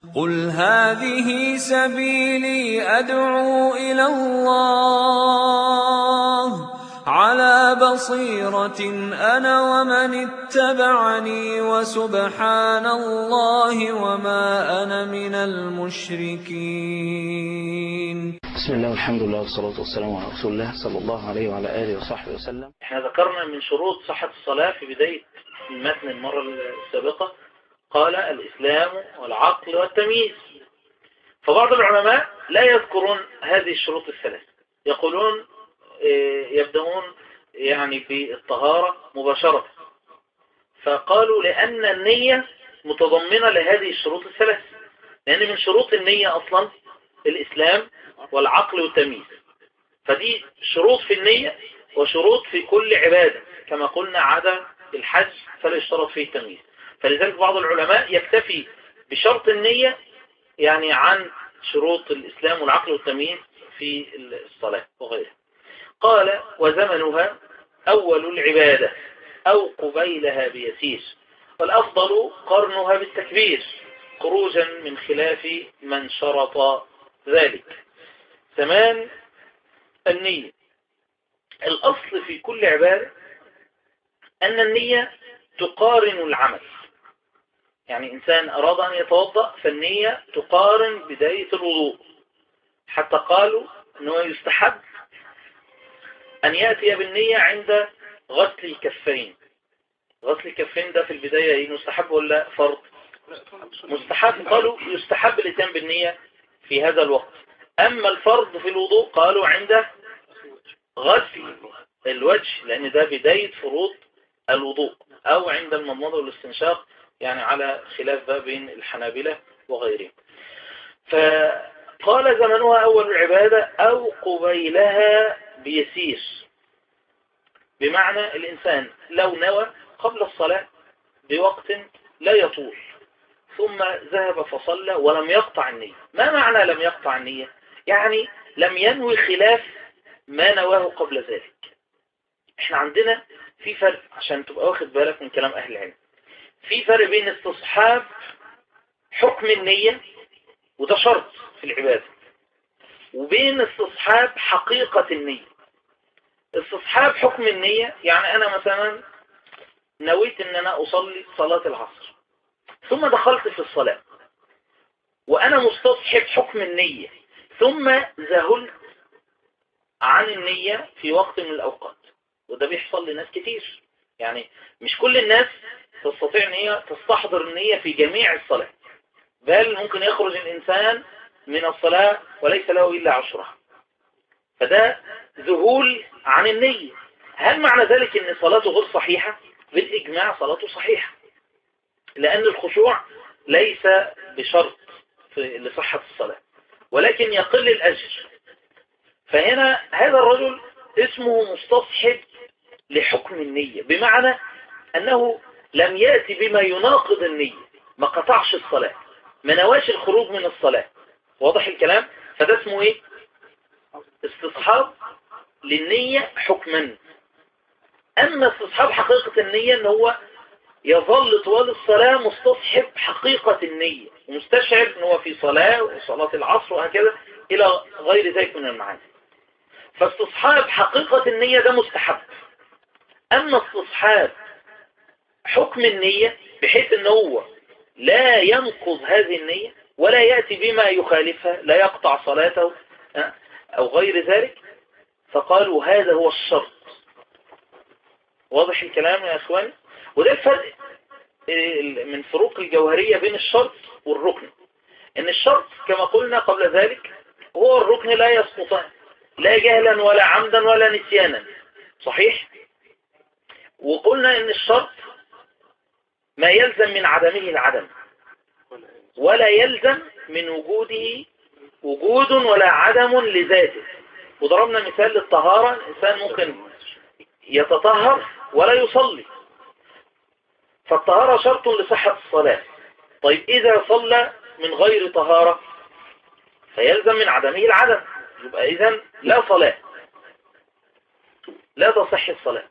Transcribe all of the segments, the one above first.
قل هذه سبيلي أدعو إلى الله على بصيرة أنا ومن اتبعني وسبحان الله وما أنا من المشركين بسم الله والحمد لله والصلاة والسلام على رسول الله صلى الله عليه وعلى آله وصحبه وسلم احنا ذكرنا من شروط صحة الصلاة في بداية المتن المرة السابقة قال الإسلام والعقل والتمييز فبعض العلماء لا يذكرون هذه الشروط الثلاث يقولون يبدأون يعني بالطهارة مباشرة فقالوا لأن النية متضمنة لهذه الشروط الثلاث لأن من شروط النية أصلا الإسلام والعقل والتمييز فدي شروط في النية وشروط في كل عبادة كما قلنا عدا الحج فلا يشترط فيه التمييز فلذلك بعض العلماء يكتفي بشرط النية يعني عن شروط الإسلام والعقل والتمييز في الصلاة وغيرها قال وزمنها أول العبادة أو قبيلها بيسير والأفضل قرنها بالتكبير خروجا من خلاف من شرط ذلك ثمان النية الأصل في كل عبادة أن النية تقارن العمل يعني إنسان أراد أن يتوضأ فالنية تقارن بداية الوضوء حتى قالوا أنه يستحب أن يأتي بالنية عند غسل الكفين غسل الكفين ده في البداية إيه مستحب ولا فرض مستحب قالوا يستحب الاتيان بالنية في هذا الوقت أما الفرض في الوضوء قالوا عند غسل الوجه لأن ده بداية فروض الوضوء أو عند المضمضة والاستنشاق يعني على خلاف بقى بين الحنابلة وغيرهم فقال زمنها أول العبادة أو قبيلها بيسير بمعنى الإنسان لو نوى قبل الصلاة بوقت لا يطول ثم ذهب فصلى ولم يقطع النية ما معنى لم يقطع النية يعني لم ينوي خلاف ما نواه قبل ذلك احنا عندنا في فرق عشان تبقى واخد بالك من كلام أهل العلم في فرق بين استصحاب حكم النية وده شرط في العبادة وبين استصحاب حقيقة النية استصحاب حكم النية يعني أنا مثلا نويت أن أنا أصلي صلاة العصر ثم دخلت في الصلاة وأنا مستصحب حكم النية ثم ذهلت عن النية في وقت من الأوقات وده بيحصل لناس كتير يعني مش كل الناس تستطيع ان هي تستحضر النية في جميع الصلاة بل ممكن يخرج الإنسان من الصلاة وليس له إلا عشرة فده ذهول عن النية هل معنى ذلك ان صلاته غير صحيحة بالإجماع صلاته صحيحة لأن الخشوع ليس بشرط لصحة الصلاة ولكن يقل الأجر فهنا هذا الرجل اسمه مستصحب لحكم النية بمعنى أنه لم يأتي بما يناقض النية ما قطعش الصلاة ما نواش الخروج من الصلاة واضح الكلام فده اسمه ايه استصحاب للنية حكما أما استصحاب حقيقة النية ان هو يظل طوال الصلاة مستصحب حقيقة النية ومستشعر ان هو في صلاة وصلاة العصر وهكذا إلى غير ذلك من المعاني فاستصحاب حقيقة النية ده مستحب أما استصحاب حكم النية بحيث ان هو لا ينقض هذه النية ولا يأتي بما يخالفها لا يقطع صلاته أو غير ذلك فقالوا هذا هو الشرط واضح الكلام يا أخواني وده الفرق من فروق الجوهرية بين الشرط والركن ان الشرط كما قلنا قبل ذلك هو الركن لا يسقطان لا جهلا ولا عمدا ولا نسيانا صحيح وقلنا ان الشرط ما يلزم من عدمه العدم ولا يلزم من وجوده وجود ولا عدم لذاته وضربنا مثال للطهارة الإنسان ممكن يتطهر ولا يصلي فالطهارة شرط لصحة الصلاة طيب إذا صلى من غير طهارة فيلزم من عدمه العدم يبقى إذن لا صلاة لا تصح الصلاة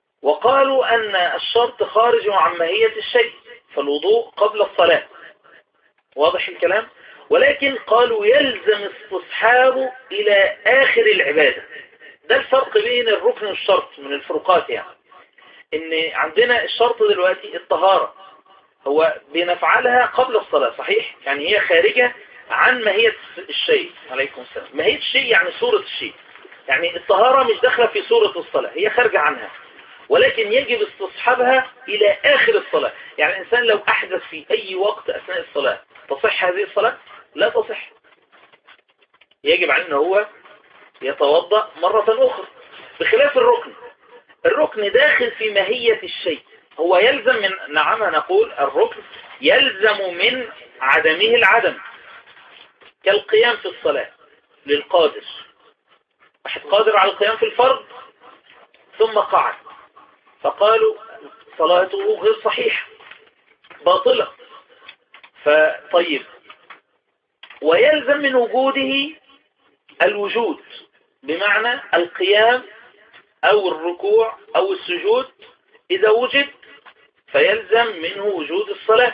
وقالوا أن الشرط خارج عن ماهية الشيء فالوضوء قبل الصلاة واضح الكلام ولكن قالوا يلزم استصحابه إلى آخر العبادة ده الفرق بين الركن والشرط من الفروقات يعني ان عندنا الشرط دلوقتي الطهارة هو بنفعلها قبل الصلاة صحيح يعني هي خارجة عن ماهية الشيء عليكم السلام ماهية الشيء يعني صورة الشيء يعني الطهارة مش داخلة في صورة الصلاة هي خارجة عنها ولكن يجب استصحابها إلى آخر الصلاة يعني الإنسان لو أحدث في أي وقت أثناء الصلاة تصح هذه الصلاة لا تصح يجب عليه أنه هو يتوضأ مرة أخرى بخلاف الركن الركن داخل في ماهية الشيء هو يلزم من نعم نقول الركن يلزم من عدمه العدم كالقيام في الصلاة للقادر واحد قادر على القيام في الفرض ثم قعد فقالوا صلاته غير صحيحة باطلة فطيب ويلزم من وجوده الوجود بمعنى القيام أو الركوع أو السجود إذا وجد فيلزم منه وجود الصلاة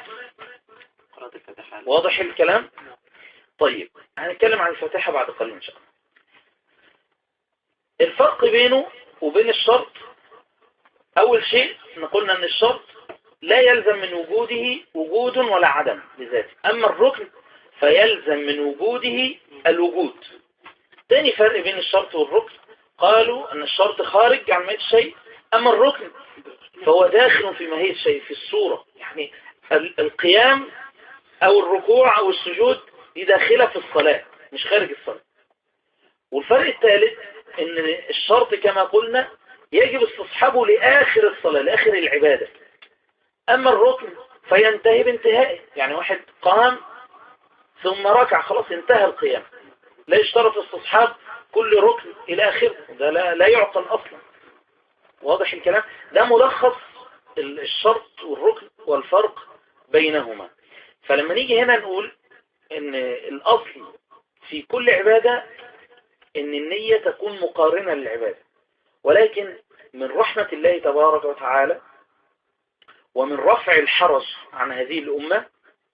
واضح الكلام طيب هنتكلم عن الفاتحة بعد قليل إن شاء الله الفرق بينه وبين الشرط أول شيء نقولنا أن الشرط لا يلزم من وجوده وجود ولا عدم بذاته أما الركن فيلزم من وجوده الوجود تاني فرق بين الشرط والركن قالوا أن الشرط خارج عن ماهية الشيء أما الركن فهو داخل في ماهية الشيء في الصورة يعني القيام أو الركوع أو السجود دي داخلة في الصلاة مش خارج الصلاة والفرق الثالث ان الشرط كما قلنا يجب استصحابه لآخر الصلاة لآخر العبادة أما الركن فينتهي بانتهائه يعني واحد قام ثم ركع خلاص انتهى القيام لا يشترط استصحاب كل ركن إلى آخره ده لا, لا يعقل أصلا واضح الكلام ده ملخص الشرط والركن والفرق بينهما فلما نيجي هنا نقول ان الأصل في كل عبادة ان النية تكون مقارنة للعبادة ولكن من رحمة الله تبارك وتعالى ومن رفع الحرج عن هذه الأمة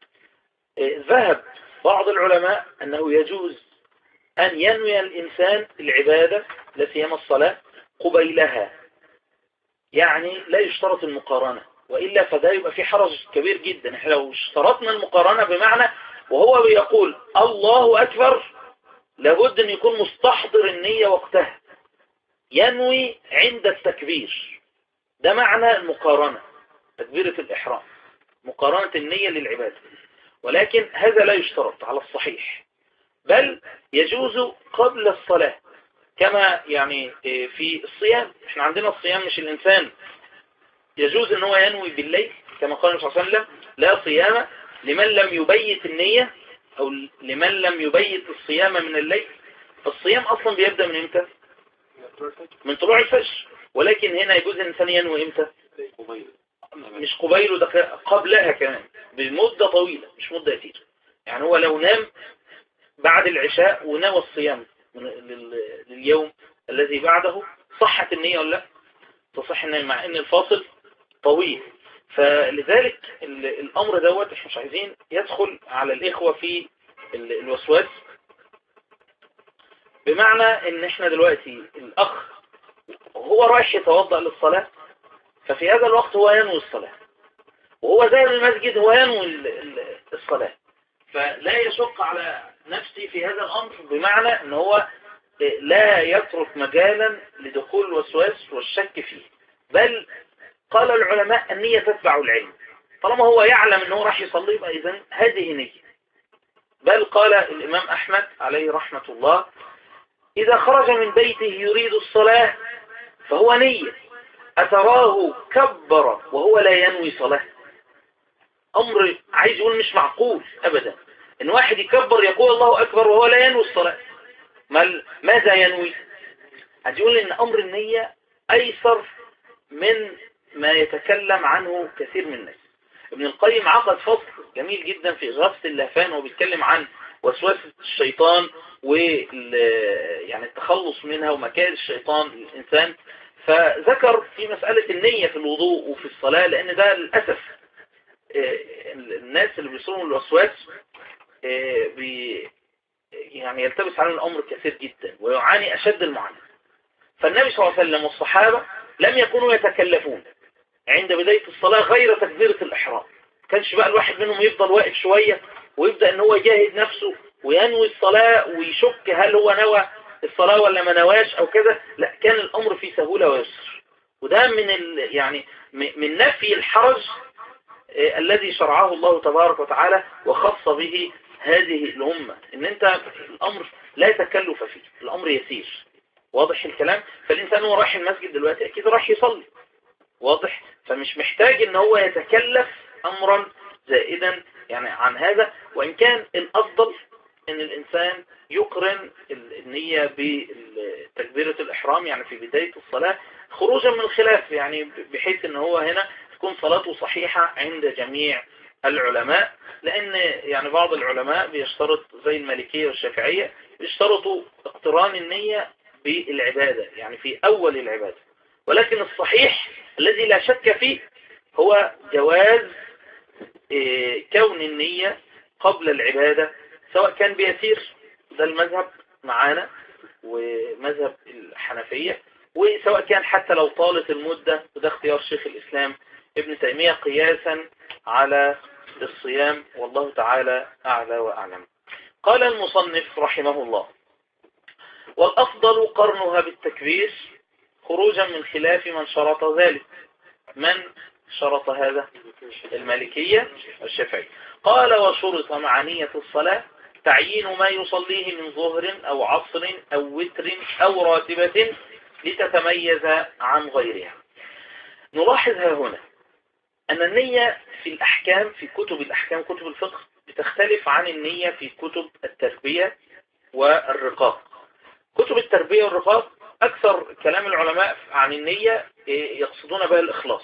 ذهب بعض العلماء أنه يجوز أن ينوي الإنسان العبادة لسيما الصلاة قبيلها يعني لا يشترط المقارنة وإلا فده يبقى في حرج كبير جدا احنا لو اشترطنا المقارنة بمعنى وهو بيقول الله أكبر لابد أن يكون مستحضر النية وقتها ينوي عند التكبير ده معنى المقارنة تكبيرة الإحرام مقارنة النية للعبادة ولكن هذا لا يشترط على الصحيح بل يجوز قبل الصلاة كما يعني في الصيام احنا عندنا الصيام مش الإنسان يجوز ان هو ينوي بالليل كما قال النبي صلى الله عليه وسلم لا صيام لمن لم يبيت النية او لمن لم يبيت الصيام من الليل فالصيام اصلا بيبدأ من امتى من طلوع الفجر ولكن هنا يجوز الانسان ينوي امتى مش قبيله ده قبلها كمان بمدة طويلة مش مدة يسيرة يعني هو لو نام بعد العشاء ونوى الصيام لليوم الذي بعده صحت النية ولا لا تصح النية مع ان الفاصل طويل فلذلك الامر دوت احنا مش عايزين يدخل على الاخوة في الوسواس بمعنى ان احنا دلوقتي الاخ هو رايح يتوضأ للصلاة ففي هذا الوقت هو ينوي الصلاة وهو ذاهب المسجد هو ينوي الصلاة فلا يشق على نفسي في هذا الأمر بمعنى ان هو لا يترك مجالا لدخول الوسواس والشك فيه بل قال العلماء النية تتبع العلم طالما هو يعلم انه راح يصلي يبقى اذا هذه نية بل قال الإمام أحمد عليه رحمة الله إذا خرج من بيته يريد الصلاة فهو نية أتراه كبر وهو لا ينوي صلاة أمر عايز يقول مش معقول أبدا إن واحد يكبر يقول الله أكبر وهو لا ينوي الصلاة ماذا ينوي عايز يقول إن أمر النية أيسر من ما يتكلم عنه كثير من الناس ابن القيم عقد فصل جميل جدا في إغاثة اللهفان وبيتكلم عن وسواس الشيطان و يعني التخلص منها ومكائد الشيطان للإنسان فذكر في مسألة النية في الوضوء وفي الصلاة لأن ده للأسف الناس اللي بيصوموا الوسواس آه، بي يعني يلتبس عليهم الأمر كثير جدا ويعاني أشد المعاناة فالنبي صلى الله عليه وسلم والصحابة لم يكونوا يتكلفون عند بداية الصلاة غير تكبيرة الإحرام كانش بقى الواحد منهم يفضل واقف شوية ويبدأ ان هو يجاهد نفسه وينوي الصلاة ويشك هل هو نوى الصلاة ولا ما نواش او كذا لا كان الامر فيه سهولة ويسر وده من ال يعني من نفي الحرج آه، الذي شرعه الله تبارك وتعالى وخص به هذه الأمة ان انت الامر لا يتكلف فيه الامر يسير واضح الكلام فالانسان هو رايح المسجد دلوقتي اكيد راح يصلي واضح فمش محتاج ان هو يتكلف امرا زائدا يعني عن هذا وان كان الافضل ان الانسان يقرن النية بتكبيرة الاحرام يعني في بداية الصلاة خروجا من الخلاف يعني بحيث ان هو هنا تكون صلاته صحيحة عند جميع العلماء لان يعني بعض العلماء بيشترط زي المالكية والشافعية بيشترطوا اقتران النية بالعبادة يعني في اول العبادة ولكن الصحيح الذي لا شك فيه هو جواز إيه، كون النية قبل العبادة سواء كان بيسير ده المذهب معانا ومذهب الحنفية وسواء كان حتى لو طالت المدة وده اختيار شيخ الإسلام ابن تيمية قياسا على الصيام والله تعالى أعلى وأعلم قال المصنف رحمه الله والأفضل قرنها بالتكبير خروجا من خلاف من شرط ذلك من شرط هذا المالكية والشافعية قال وشرط مع نية الصلاة تعيين ما يصليه من ظهر أو عصر أو وتر أو راتبة لتتميز عن غيرها نلاحظ ها هنا أن النية في الأحكام في كتب الأحكام كتب الفقه بتختلف عن النية في كتب التربية والرقاق كتب التربية والرقاق أكثر كلام العلماء عن النية يقصدون بها الإخلاص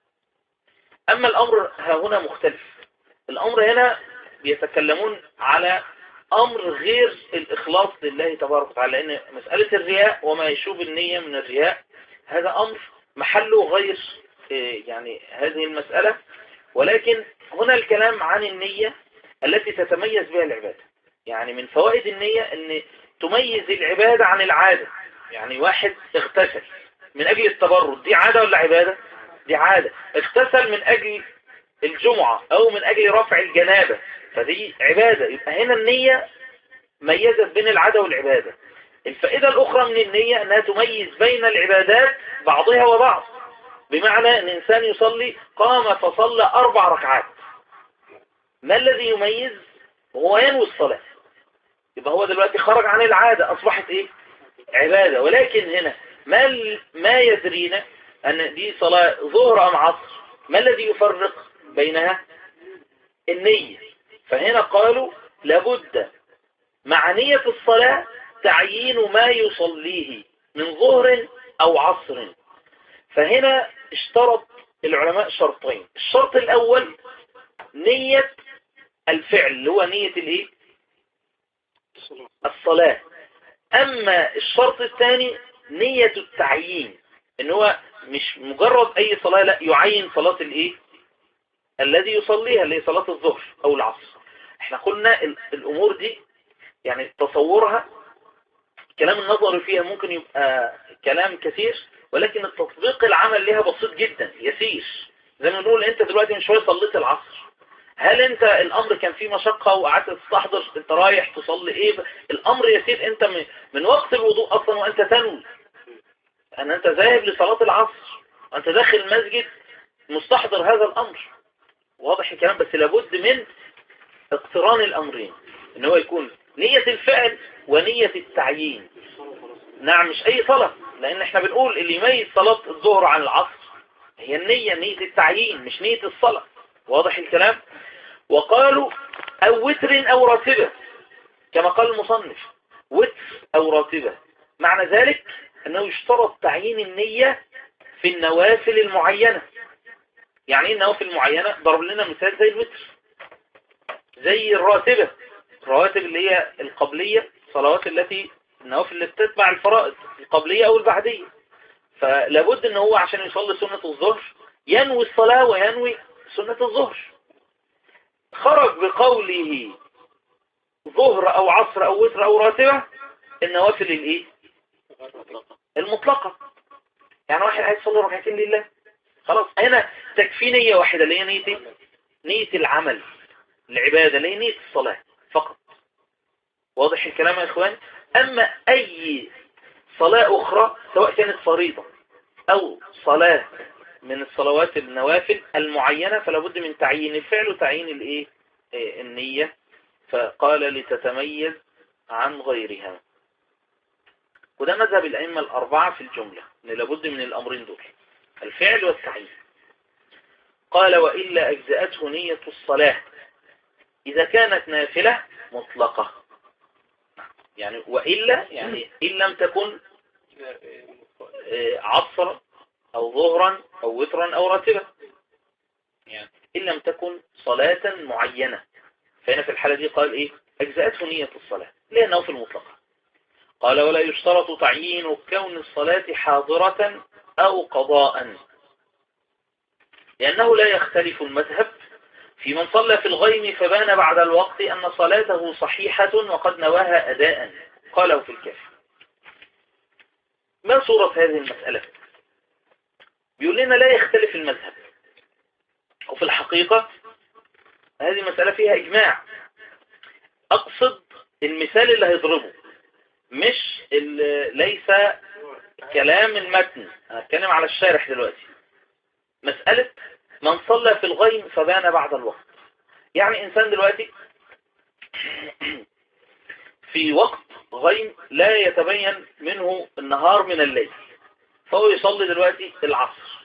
أما الأمر ها هنا مختلف الأمر هنا بيتكلمون على أمر غير الإخلاص لله تبارك وتعالى لأن مسألة الرياء وما يشوب النية من الرياء هذا أمر محله غير يعني هذه المسألة ولكن هنا الكلام عن النية التي تتميز بها العبادة يعني من فوائد النية أن تميز العبادة عن العادة يعني واحد اغتسل من أجل التبرد دي عادة ولا عبادة دي عادة اغتسل من أجل الجمعة أو من أجل رفع الجنابة فدي عبادة يبقى هنا النية ميزت بين العادة والعبادة الفائدة الأخرى من النية أنها تميز بين العبادات بعضها وبعض بمعنى أن إنسان يصلي قام فصلى أربع ركعات ما الذي يميز هو ينوي الصلاة يبقى هو دلوقتي خرج عن العادة أصبحت إيه عبادة ولكن هنا ما ما يدرينا أن دي صلاة ظهر أم عصر ما الذي يفرق بينها النية فهنا قالوا لابد مع نية الصلاة تعيين ما يصليه من ظهر أو عصر فهنا اشترط العلماء شرطين الشرط الأول نية الفعل اللي هو نية الايه الصلاة أما الشرط الثاني نية التعيين ان هو مش مجرد اي صلاة لا يعين صلاة الايه الذي يصليها اللي هي صلاة الظهر او العصر احنا قلنا الامور دي يعني تصورها كلام النظري فيها ممكن يبقى كلام كثير ولكن التطبيق العمل لها بسيط جدا يسير زي ما نقول انت دلوقتي من شوية صليت العصر هل انت الامر كان فيه مشقة وقعدت تستحضر انت رايح تصلي ايه الامر يسير انت من وقت الوضوء اصلا وانت تنوي ان انت ذاهب لصلاة العصر وانت داخل المسجد مستحضر هذا الامر واضح الكلام بس لابد من اقتران الامرين ان هو يكون نية الفعل ونية التعيين نعم مش اي صلاة لان احنا بنقول اللي يميز صلاة الظهر عن العصر هي النية نية التعيين مش نية الصلاة واضح الكلام وقالوا او وتر او راتبة كما قال المصنف وتر او راتبة معنى ذلك انه يشترط تعيين النية في النوافل المعينة يعني ايه النوافل المعينة ضرب لنا مثال زي الوتر زي الراتبة الرواتب اللي هي القبلية الصلوات التي النوافل التي تتبع الفرائض القبلية او البعدية فلابد ان هو عشان يصلي سنة الظهر ينوي الصلاة وينوي سنة الظهر خرج بقوله ظهر او عصر او وتر او راتبة النوافل الايه المطلقة يعني واحد عايز يصلي ركعتين لله خلاص هنا تكفي نية واحدة اللي هي نية ايه؟ نية العمل العبادة اللي هي نية الصلاة فقط واضح الكلام يا اخوان اما اي صلاة اخرى سواء كانت فريضة او صلاة من الصلوات النوافل المعينة فلا بد من تعيين الفعل وتعيين الايه إيه، النية فقال لتتميز عن غيرها وده مذهب الأئمة الأربعة في الجملة إن لابد من الأمرين دول الفعل والتعيين قال وإلا أجزأته نية الصلاة إذا كانت نافلة مطلقة يعني وإلا يعني إن لم تكن آه، عصرا أو ظهرا أو وترا أو راتبا يعني إن لم تكن صلاة معينة فهنا في الحالة دي قال إيه أجزأته نية الصلاة لأنه في المطلقة قال ولا يشترط تعيين كون الصلاة حاضرة أو قضاء لأنه لا يختلف المذهب في من صلى في الغيم فبان بعد الوقت أن صلاته صحيحة وقد نواها أداء قاله في الكافي ما صورة هذه المسألة بيقول لنا لا يختلف المذهب وفي الحقيقة هذه مسألة فيها إجماع أقصد المثال اللي هيضربه مش ليس كلام المتن أنا هتكلم على الشارح دلوقتي مسألة من صلى في الغيم فبان بعد الوقت يعني إنسان دلوقتي في وقت غيم لا يتبين منه النهار من الليل فهو يصلي دلوقتي العصر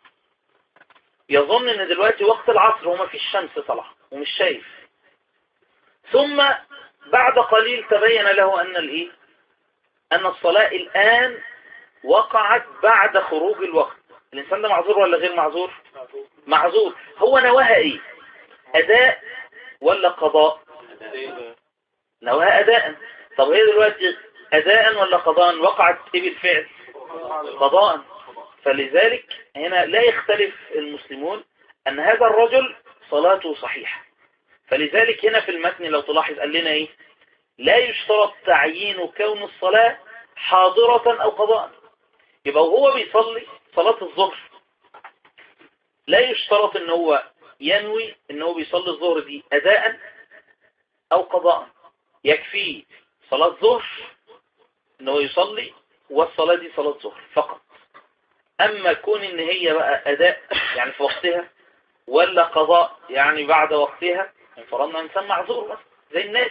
يظن ان دلوقتي وقت العصر وما في الشمس طلع ومش شايف ثم بعد قليل تبين له ان الايه ان الصلاة الان وقعت بعد خروج الوقت الانسان ده معذور ولا غير معذور معذور هو نواها ايه اداء ولا قضاء نواها اداء طب هي دلوقتي اداء ولا قضاء وقعت ايه بالفعل قضاء فلذلك هنا لا يختلف المسلمون أن هذا الرجل صلاته صحيحة فلذلك هنا في المتن لو تلاحظ قال لنا إيه لا يشترط تعيين كون الصلاة حاضرة أو قضاء يبقى وهو بيصلي صلاة الظهر لا يشترط ان هو ينوي ان هو بيصلي الظهر دي أداء أو قضاء يكفي صلاة ظهر ان هو يصلي والصلاة دي صلاة ظهر فقط أما كون إن هي بقى أداء يعني في وقتها ولا قضاء يعني بعد وقتها فرضنا إنسان معذور بس زي الناس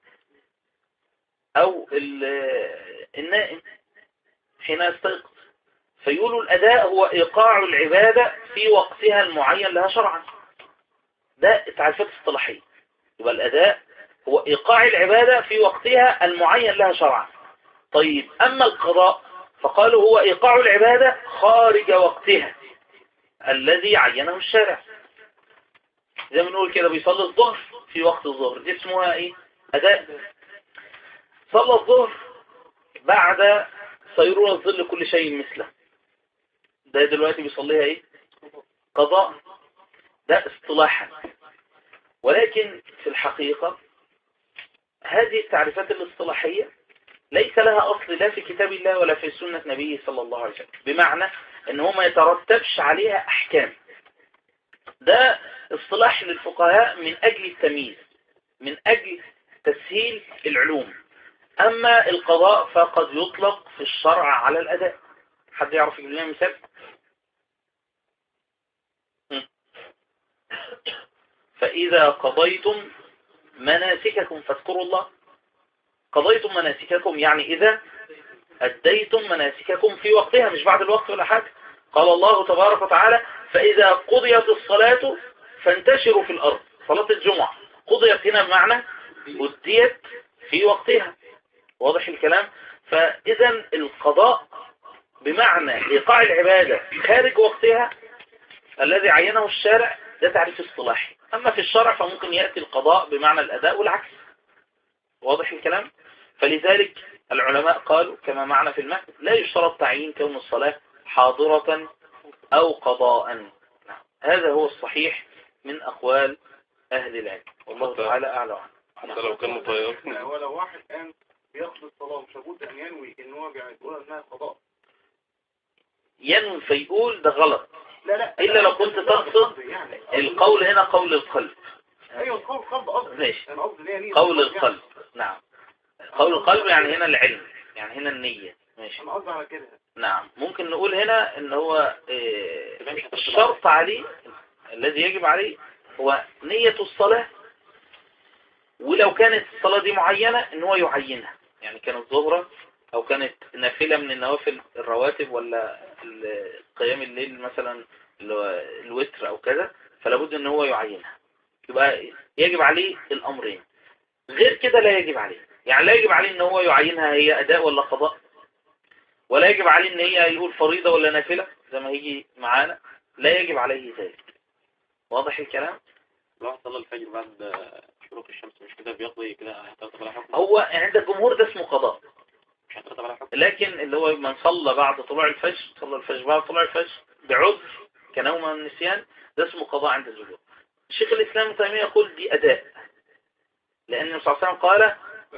أو النائم حين يستيقظ فيقولوا الأداء هو إيقاع العبادة في وقتها المعين لها شرعا ده تعريفات اصطلاحية يبقى الأداء هو إيقاع العبادة في وقتها المعين لها شرعا طيب أما القضاء فقالوا هو إيقاع العبادة خارج وقتها الذي عينه الشارع زي ما نقول كده بيصلي الظهر في وقت الظهر دي اسمها ايه أداء صلى الظهر بعد صيرون الظل كل شيء مثله ده دلوقتي بيصليها ايه قضاء ده اصطلاحا ولكن في الحقيقة هذه التعريفات الاصطلاحية ليس لها أصل لا في كتاب الله ولا في سنة نبيه صلى الله عليه وسلم بمعنى ان هو ما يترتبش عليها أحكام ده اصطلاح للفقهاء من أجل التمييز من أجل تسهيل العلوم أما القضاء فقد يطلق في الشرع على الأداء حد يعرف يقول لنا مثال فإذا قضيتم مناسككم فاذكروا الله قضيتم مناسككم يعني إذا أديتم مناسككم في وقتها مش بعد الوقت ولا حاجة قال الله تبارك وتعالى فإذا قضيت الصلاة فانتشروا في الأرض صلاة الجمعة قضيت هنا بمعنى أديت في وقتها واضح الكلام فإذا القضاء بمعنى إيقاع العبادة خارج وقتها الذي عينه الشارع ده تعريف اصطلاحي أما في الشرع فممكن يأتي القضاء بمعنى الأداء والعكس واضح الكلام فلذلك العلماء قالوا كما معنى في المهد لا يشترط تعيين كون الصلاة حاضرة أو قضاء هذا هو الصحيح من أقوال أهل العلم والله تعالى أعلى عنه حتى لو كان مطير هو لو واحد قام بياخد الصلاة مش لابد أن ينوي إن هو بيقول إنها قضاء ينوي فيقول ده غلط لا لا إلا لو كنت تقصد يعني القول هنا قول القلب أيوة القول القلب قصدي ماشي أنا قصدي إن هي نية قول يعني. القلب نعم قول القلب يعني هنا العلم يعني هنا النية ماشي أنا قصدي على كده نعم ممكن نقول هنا ان هو آه، الشرط عليه الذي يجب عليه هو نية الصلاة ولو كانت الصلاة دي معينة ان هو يعينها يعني كانت ظهرة او كانت نافلة من النوافل الرواتب ولا ال- قيام الليل مثلا اللي هو الوتر او كذا فلا بد ان هو يعينها يبقى يجب عليه الامرين غير كده لا يجب عليه يعني لا يجب عليه ان هو يعينها هي اداء ولا قضاء ولا يجب عليه ان هي يقول فريضة ولا نافلة زي ما هيجي معانا لا يجب عليه ذلك واضح الكلام لو صلى الفجر بعد شروق الشمس مش كده بيقضي كده هيترتب على حكم هو عند الجمهور ده اسمه قضاء مش هيترتب على حكم لكن اللي هو من صلى بعد طلوع الفجر صلى الفجر بعد طلوع الفجر بعذر كنوم من النسيان ده اسمه قضاء عند الجمهور الشيخ الإسلام ابن تيمية يقول دي أداء لأن النبي صلى الله عليه وسلم قال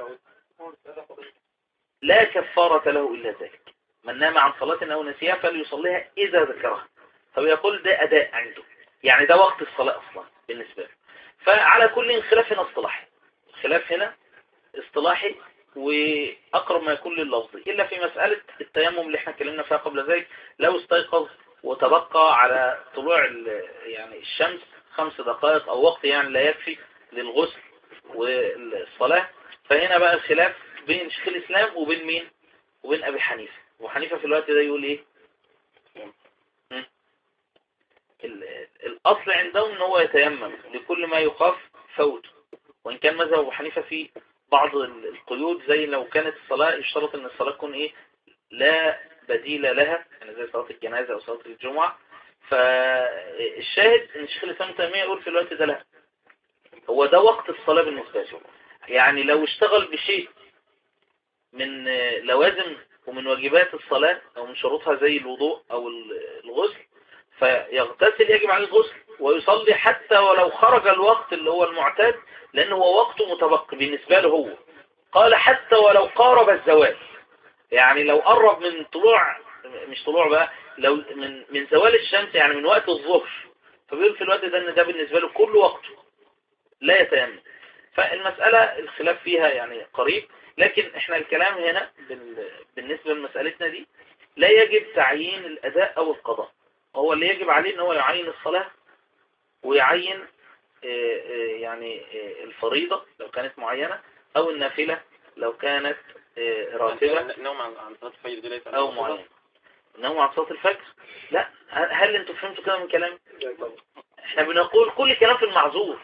لا كفارة له إلا ذلك من نام عن صلاة أو نسيها فليصليها إذا ذكرها فبيقول ده أداء عنده يعني ده وقت الصلاة أصلا بالنسبة له فعلى كل خلاف هنا اصطلاحي الخلاف هنا اصطلاحي وأقرب ما يكون لللفظ إلا في مسألة التيمم اللي احنا اتكلمنا فيها قبل ذلك لو استيقظ وتبقى على طلوع ال- يعني الشمس خمس دقائق أو وقت يعني لا يكفي للغسل والصلاة فهنا بقى الخلاف بين شيخ الإسلام وبين مين وبين أبي حنيفة وحنيفة في الوقت ده يقول إيه مم. ال- الأصل عندهم ان هو يتيمم لكل ما يخاف فوته وإن كان مذهب أبو حنيفة في بعض ال- القيود زي لو كانت الصلاة يشترط أن الصلاة تكون إيه لا بديل لها يعني زي صلاة الجنازة أو صلاة الجمعة فالشاهد ان شيخ الإسلام ابن تيمية يقول في الوقت ده لا هو ده وقت الصلاة بالنسبة له يعني لو اشتغل بشيء من آه، لوازم ومن واجبات الصلاة أو من شروطها زي الوضوء أو ال- الغسل فيغتسل يجب عليه الغسل ويصلي حتى ولو خرج الوقت اللي هو المعتاد لأنه هو وقته متبقي بالنسبة له هو قال حتى ولو قارب الزوال يعني لو قرب من طلوع مش طلوع بقى لو من من زوال الشمس يعني من وقت الظهر فبيقول في الوقت ده ان ده بالنسبة له كل وقته لا يتيمم فالمسألة الخلاف فيها يعني قريب لكن احنا الكلام هنا بال- بالنسبة لمسألتنا دي لا يجب تعيين الأداء أو القضاء هو اللي يجب عليه ان هو يعين الصلاة ويعين آه، آه، يعني آه، الفريضة لو كانت معينة أو النافلة لو كانت آه، راتبة النوم عن عن صلاة الفجر دي ليس أو معينة النوم عن صلاة الفجر لا هل هل انتوا فهمتوا كده من كلامي احنا بنقول كل كلام في المعذور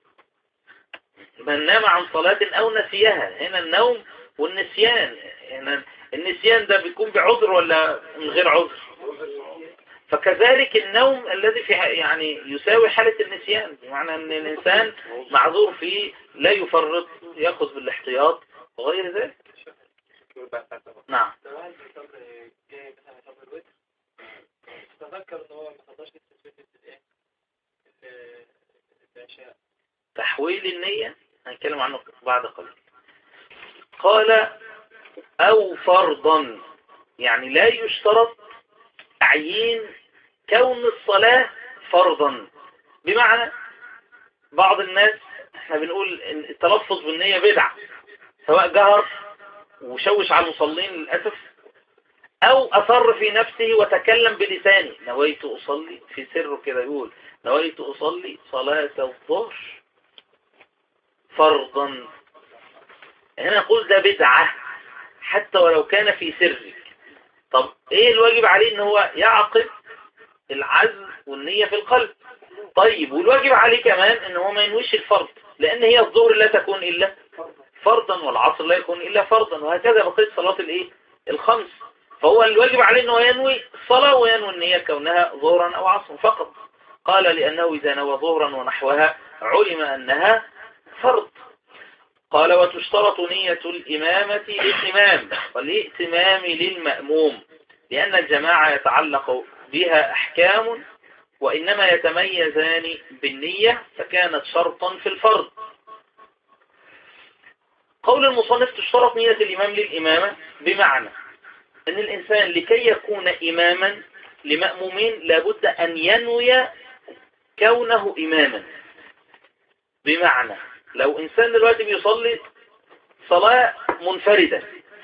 من نام عن صلاة أو نسيها هنا النوم والنسيان هنا النسيان ده بيكون بعذر ولا من غير عذر فكذلك النوم الذي في يعني يساوي حالة النسيان بمعنى ان الانسان معذور فيه لا يفرط يأخذ بالاحتياط وغير ذلك نعم تذكر ان هو ما خدش التسويق الايه العشاء تحويل النية هنتكلم عنه بعد قليل قال أو فرضا يعني لا يشترط تعيين كون الصلاة فرضا بمعنى بعض الناس احنا بنقول ان التلفظ بالنية بدعة سواء جهر وشوش على المصلين للأسف أو أصر في نفسه وتكلم بلسانه نويت أصلي في سر كده يقول نويت أصلي صلاة الظهر فرضا هنا نقول ده بدعة حتى ولو كان في سرك طب ايه الواجب عليه ان هو يعقد العزم والنية في القلب طيب والواجب عليه كمان ان هو ما ينويش الفرض لان هي الظهر لا تكون الا فرضا والعصر لا يكون الا فرضا وهكذا بقية صلاة الايه الخمس فهو الواجب عليه انه ينوي الصلاة وينوي النية كونها ظهرا او عصرا فقط قال لأنه إذا نوى ظهرا ونحوها علم أنها فرض قال وتشترط نية الإمامة للإمام والائتمام للمأموم لأن الجماعة يتعلق بها أحكام وإنما يتميزان بالنية فكانت شرطا في الفرض قول المصنف تشترط نية الإمام للإمامة بمعنى أن الإنسان لكي يكون إماما لمأمومين لابد أن ينوي كونه إماما بمعنى لو إنسان دلوقتي بيصلي صلاة منفردة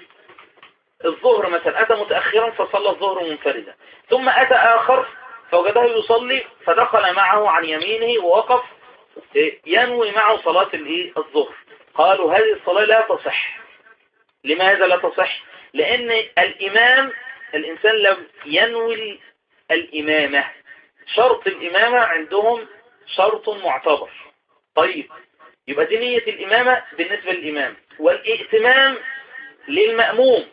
الظهر مثلا أتى متأخرا فصلى الظهر منفردا ثم أتى آخر فوجده يصلي فدخل معه عن يمينه ووقف ينوي معه صلاة الظهر قالوا هذه الصلاة لا تصح لماذا لا تصح لأن الإمام الإنسان لم ينوي الإمامة شرط الإمامة عندهم شرط معتبر طيب يبقى دي نية الإمامة بالنسبة للإمام والائتمام للمأموم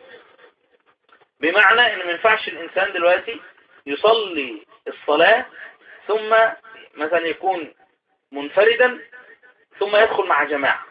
بمعنى ان ما ينفعش الإنسان دلوقتي يصلي الصلاة ثم مثلا يكون منفردا ثم يدخل مع جماعة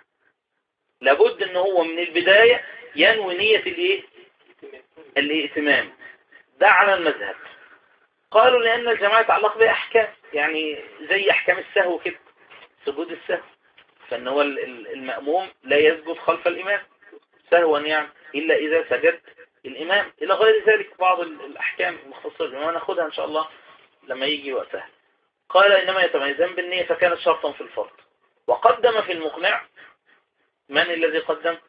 لابد ان هو من البداية ينوي نية الايه الائتمام ده على المذهب قالوا لأن الجماعة يتعلق بأحكام يعني زي أحكام السهو كده سجود السهو فإن هو المأموم لا يسجد خلف الإمام سهوا يعني إلا إذا سجد الإمام إلى غير ذلك بعض الأحكام المختصة بالإمام ناخدها إن شاء الله لما يجي وقتها قال إنما يتميزان بالنية فكانت شرطا في الفرض وقدم في المقنع من الذي قدم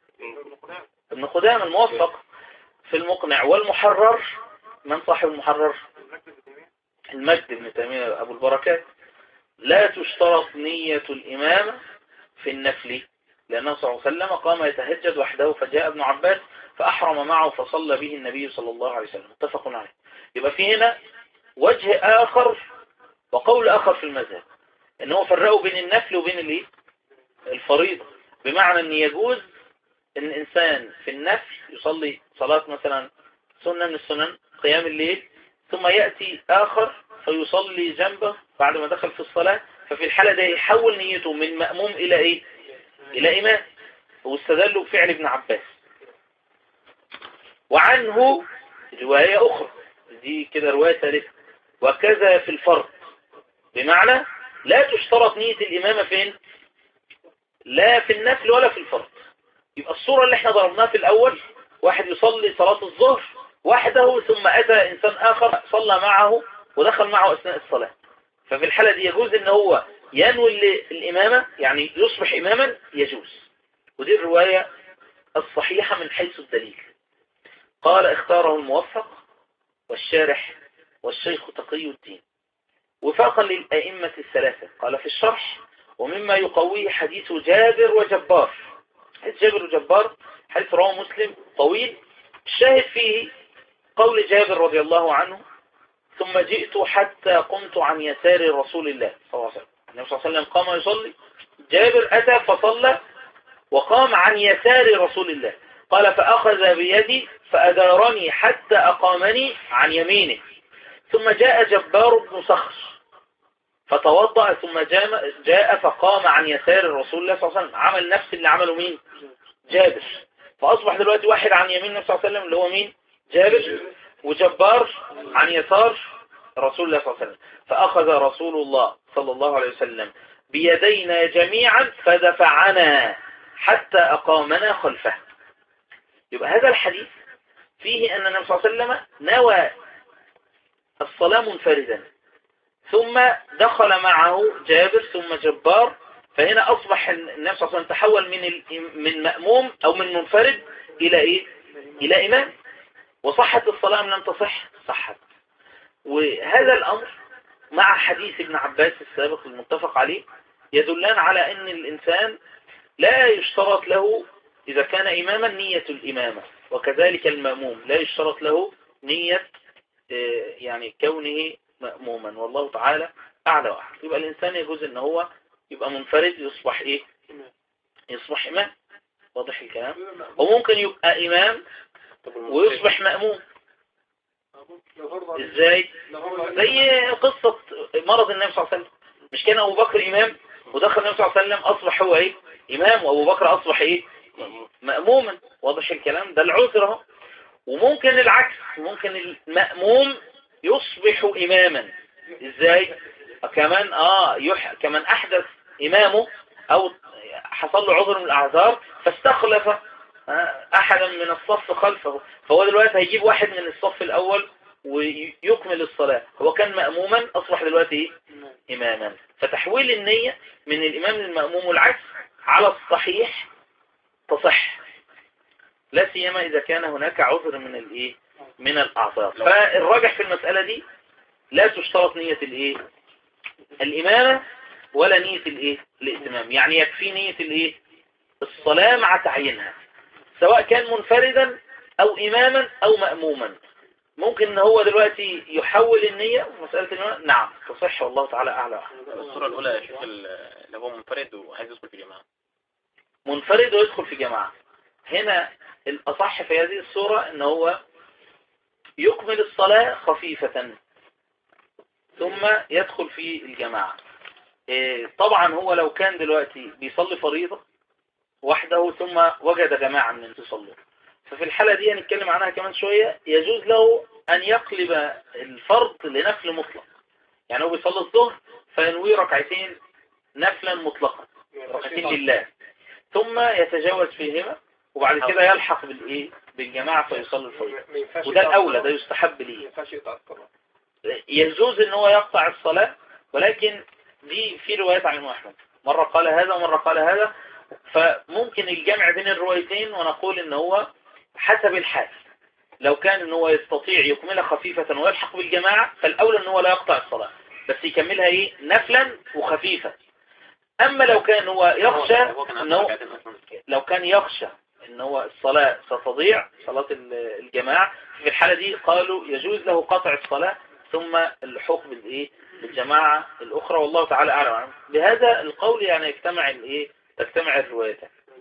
ابن قدام الموفق في المقنع والمحرر من صاحب المحرر المجد بن تيمية أبو البركات لا تشترط نية الإمام في النفل لأنه صلى الله عليه وسلم قام يتهجد وحده فجاء ابن عباس فأحرم معه فصلى به النبي صلى الله عليه وسلم اتفق عليه يبقى في هنا وجه آخر وقول آخر في المذهب ان هو فرقوا بين النفل وبين الايه الفريضة بمعنى ان يجوز ان الانسان في النفل يصلي صلاة مثلا سنة من السنن قيام الليل ثم يأتي آخر فيصلي جنبه بعد ما دخل في الصلاة ففي الحالة دي يحول نيته من مأموم إلى إيه إلى إمام واستدلوا بفعل ابن عباس وعنه رواية أخرى دي كده رواية ثالثة وكذا في الفرض بمعنى لا تشترط نية الإمامة فين لا في النفل ولا في الفرض يبقى الصورة اللي احنا ضربناها في الأول واحد يصلي صلاة الظهر وحده ثم أتى إنسان آخر صلى معه ودخل معه أثناء الصلاة ففي الحالة دي يجوز ان هو ينوي الإمامة يعني يصبح إماما يجوز ودي الرواية الصحيحة من حيث الدليل قال اختاره الموفق والشارح والشيخ تقي الدين وفاقا للأئمة الثلاثة قال في الشرح ومما يقويه حديث جابر وجبار حديث جابر وجبار حديث رواه مسلم طويل الشاهد فيه قول جابر رضي الله عنه ثم جئت حتى قمت عن يسار رسول الله صلى الله عليه وسلم النبي صلى الله عليه وسلم قام يصلي جابر أتى فصلى وقام عن يسار رسول الله قال فأخذ بيدي فأدارني حتى أقامني عن يمينه ثم جاء جبار بن صخر فتوضأ ثم جاء فقام عن يسار رسول الله صلى الله عليه وسلم عمل نفس اللي عمله مين جابر فأصبح دلوقتي واحد عن يمين النبي صلى الله عليه وسلم اللي هو مين جابر وجبار عن يسار رسول الله صلى الله عليه وسلم فأخذ رسول الله صلى الله عليه وسلم بيدينا جميعا فدفعنا حتى أقامنا خلفه يبقى هذا الحديث فيه أن النبي صلى الله عليه وسلم نوى الصلاة منفردا ثم دخل معه جابر ثم جبار فهنا أصبح النبي صلى الله عليه وسلم تحول من من مأموم أو من منفرد إلى إيه؟ إلى إمام وصحت الصلاة لم تصح صحت وهذا الأمر مع حديث ابن عباس السابق المتفق عليه يدلان على أن الإنسان لا يشترط له إذا كان إماما نية الإمامة وكذلك المأموم لا يشترط له نية آه، يعني كونه مأموما والله تعالى أعلى وأعلى يبقى الإنسان يجوز أن هو يبقى منفرد يصبح إيه يصبح إمام واضح الكلام وممكن يبقى إمام ويصبح مأموم ازاي زي قصة مرض النبي صلى الله عليه وسلم مش كان ابو بكر امام ودخل النبي صلى الله عليه وسلم اصبح هو ايه امام وابو بكر اصبح ايه مأموما واضح الكلام ده العذر اهو وممكن العكس ممكن المأموم يصبح اماما ازاي كمان اه يح... كمان احدث امامه او حصل له عذر من الأعذار فاستخلف آه، أحدا من الصف خلفه فهو دلوقتي هيجيب واحد من الصف الأول ويكمل الصلاة هو كان مأموما أصبح دلوقتي إيه؟ إماما فتحويل النية من الإمام للمأموم والعكس على الصحيح تصح لا سيما إذا كان هناك عذر من الإيه من الأعذار فالراجح في المسألة دي لا تشترط نية الإيه الإمامة ولا نية الإيه الائتمام يعني يكفي نية الإيه الصلاة مع تعيينها سواء كان منفردا أو إماما أو مأموما ممكن ان هو دلوقتي يحول النية مسألة الإمام نعم تصح والله تعالى أعلى الصورة الأولى شوف اللي هو منفرد وعايز يدخل في جماعة منفرد ويدخل في جماعة هنا الأصح في هذه الصورة ان هو يكمل الصلاة خفيفة ثم يدخل في الجماعة إيه، طبعا هو لو كان دلوقتي بيصلي فريضة وحده ثم وجد جماعة من تصلوا ففي الحالة دي هنتكلم عنها كمان شوية يجوز له أن يقلب الفرض لنفل مطلق يعني هو بيصلي الظهر فينوي ركعتين نفلا مطلقا ركعتين لله ثم يتجاوز فيهما وبعد كده يلحق بالايه بالجماعة فيصلي الفريضة وده الأولى ده يستحب ليه يجوز ان هو يقطع الصلاة ولكن دي في روايات عن أحمد مرة قال هذا ومرة قال هذا فممكن الجمع بين الروايتين ونقول ان هو حسب الحال لو كان ان هو يستطيع يكملها خفيفة ويلحق بالجماعة فالأولى ان هو لا يقطع الصلاة بس يكملها ايه نفلا وخفيفة اما لو كان هو يخشى انه لو كان يخشى ان هو الصلاة ستضيع صلاة الجماعة في الحالة دي قالوا يجوز له قطع الصلاة ثم اللحوق بالايه بالجماعة الاخرى والله تعالى اعلم بهذا القول يعني يجتمع الايه تجتمع الروايات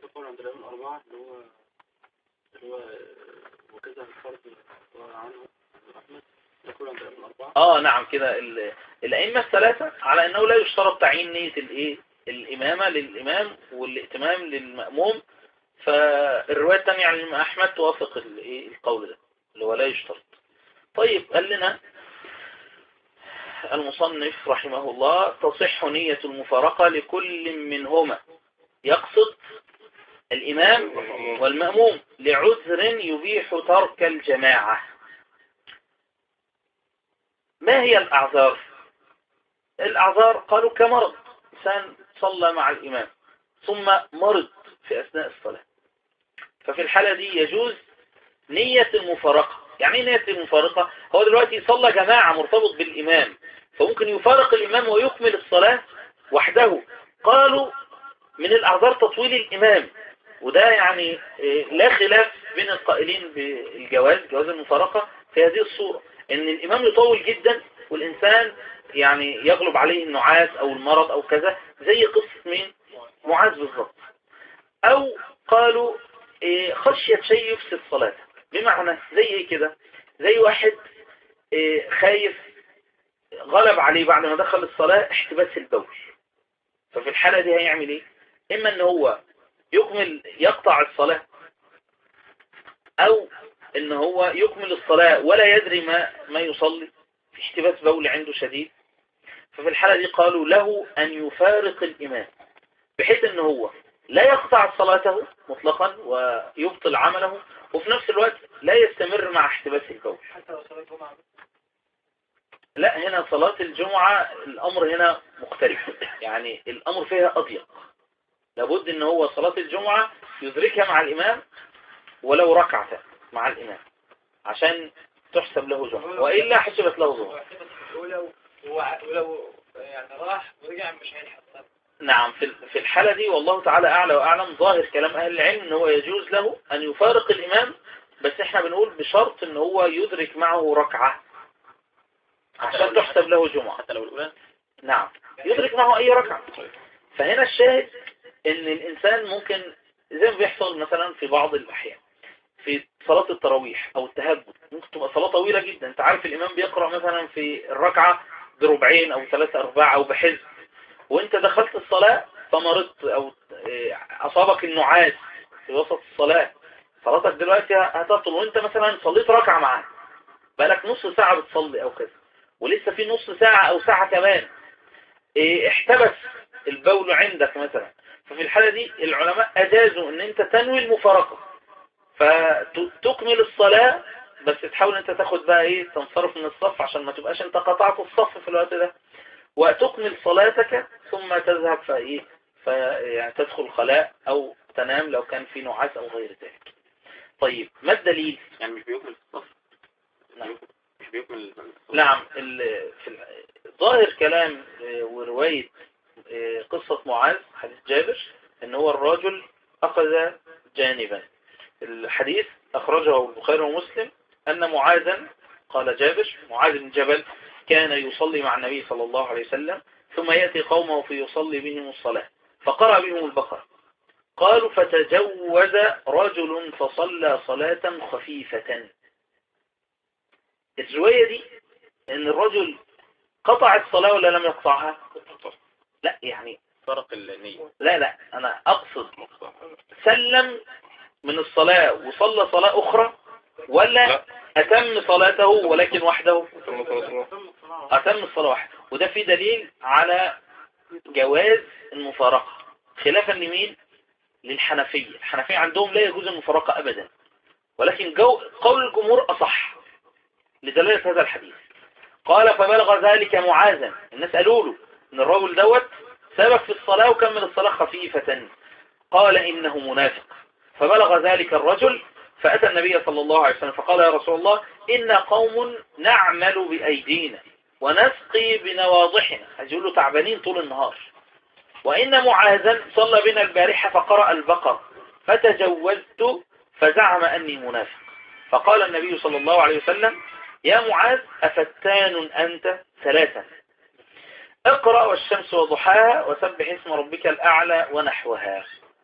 وكذا الفرد عنه احمد اه نعم كده الائمه الثلاثه على انه لا يشترط تعيين نيه الايه الامامه للامام والائتمام للماموم فالروايه الثانيه عن الامام احمد توافق الايه القول ده اللي هو لا يشترط طيب قال لنا المصنف رحمه الله تصح نية المفارقة لكل منهما يقصد الإمام والمأموم لعذر يبيح ترك الجماعة ما هي الأعذار الأعذار قالوا كمرض إنسان صلى مع الإمام ثم مرض في أثناء الصلاة ففي الحالة دي يجوز نية المفارقة يعني ايه نية المفارقة هو دلوقتي صلى جماعة مرتبط بالإمام فممكن يفارق الإمام ويكمل الصلاة وحده قالوا من الأعذار تطويل الإمام وده يعني إيه، لا خلاف بين القائلين بالجواز جواز المفارقة في هذه الصورة ان الامام يطول جدا والانسان يعني يغلب عليه النعاس او المرض او كذا زي قصة مين معاذ بالضبط او قالوا إيه، خشية شيء يفسد صلاته بمعنى زي ايه كده زي واحد إيه، خايف غلب عليه بعد ما دخل الصلاة احتباس البول ففي الحالة دي هيعمل ايه اما ان هو يكمل يقطع الصلاة او ان هو يكمل الصلاة ولا يدري ما, ما يصلي في احتباس بول عنده شديد ففي الحالة دي قالوا له ان يفارق الامام بحيث ان هو لا يقطع صلاته مطلقا ويبطل عمله وفي نفس الوقت لا يستمر مع احتباس البول حتى لو صلاة الجمعة لا هنا صلاة الجمعة الامر هنا مختلف يعني الامر فيها اضيق لابد ان هو صلاة الجمعة يدركها مع الامام ولو ركعة مع الامام عشان تحسب له جمعة وإلا حسبت له جمعة ولو ولو يعني راح ورجع مش هيلحق نعم في الحالة دي والله تعالى أعلى وأعلم ظاهر كلام أهل العلم ان هو يجوز له أن يفارق الإمام بس احنا بنقول بشرط ان هو يدرك معه ركعة عشان تحسب له جمعة حتى لو الأولى نعم يدرك معه أي ركعة فهنا الشاهد ان الانسان ممكن زي ما بيحصل مثلا في بعض الاحيان في صلاة التراويح او التهجد ممكن تبقى صلاة طويلة جدا انت عارف الامام بيقرأ مثلا في الركعة بربعين او ثلاثة ارباع او بحزب وانت دخلت الصلاة فمرضت او إيه، اصابك النعاس في وسط الصلاة صلاتك دلوقتي هتطل وانت مثلا صليت ركعة معاه بقالك نص ساعة بتصلي او كذا ولسه في نص ساعة او ساعة كمان إيه، احتبس البول عندك مثلا ففي الحالة دي العلماء أجازوا ان انت تنوي المفارقة فتكمل الصلاة بس تحاول انت تاخد بقى ايه تنصرف من الصف عشان ما تبقاش انت قطعت الصف في الوقت ده وتكمل صلاتك ثم تذهب فايه يعني تدخل خلاء او تنام لو كان في نعاس او غير ذلك طيب ما الدليل يعني مش بيكمل الصف نعم. مش بيكمل الصف. نعم ال- في ال- ظاهر كلام آه، ورواية آه، قصة معاذ حديث جابر ان هو الرجل اخذ جانبا الحديث اخرجه البخاري ومسلم ان معاذا قال جابر معاذ بن جبل كان يصلي مع النبي صلى الله عليه وسلم ثم يأتي قومه فيصلي بهم الصلاة فقرأ بهم البقرة قالوا فتجوز رجل فصلى صلاة خفيفة الرواية دي ان الرجل قطع الصلاة ولا لم يقطعها لا يعني فرق النية لا لا انا اقصد سلم من الصلاة وصلى صلاة اخرى ولا لا. اتم صلاته ولكن وحده اتم الصلاة وحده وده في دليل على جواز المفارقة خلافا لمين للحنفية الحنفية عندهم لا يجوز المفارقة ابدا ولكن جو قول الجمهور اصح لدلالة هذا الحديث قال فبلغ ذلك معاذا الناس قالوا له ان الرجل دوت سبق في الصلاة وكمل الصلاة خفيفة قال إنه منافق فبلغ ذلك الرجل فأتى النبي صلى الله عليه وسلم فقال يا رسول الله إن قوم نعمل بأيدينا ونسقي بنواضحنا عايز يقول له تعبانين طول النهار وإن معاذا صلى بنا البارحة فقرأ البقر فتجوزت فزعم أني منافق فقال النبي صلى الله عليه وسلم يا معاذ أفتان أنت ثلاثا اقرأ والشمس وضحاها وسبح اسم ربك الأعلى ونحوها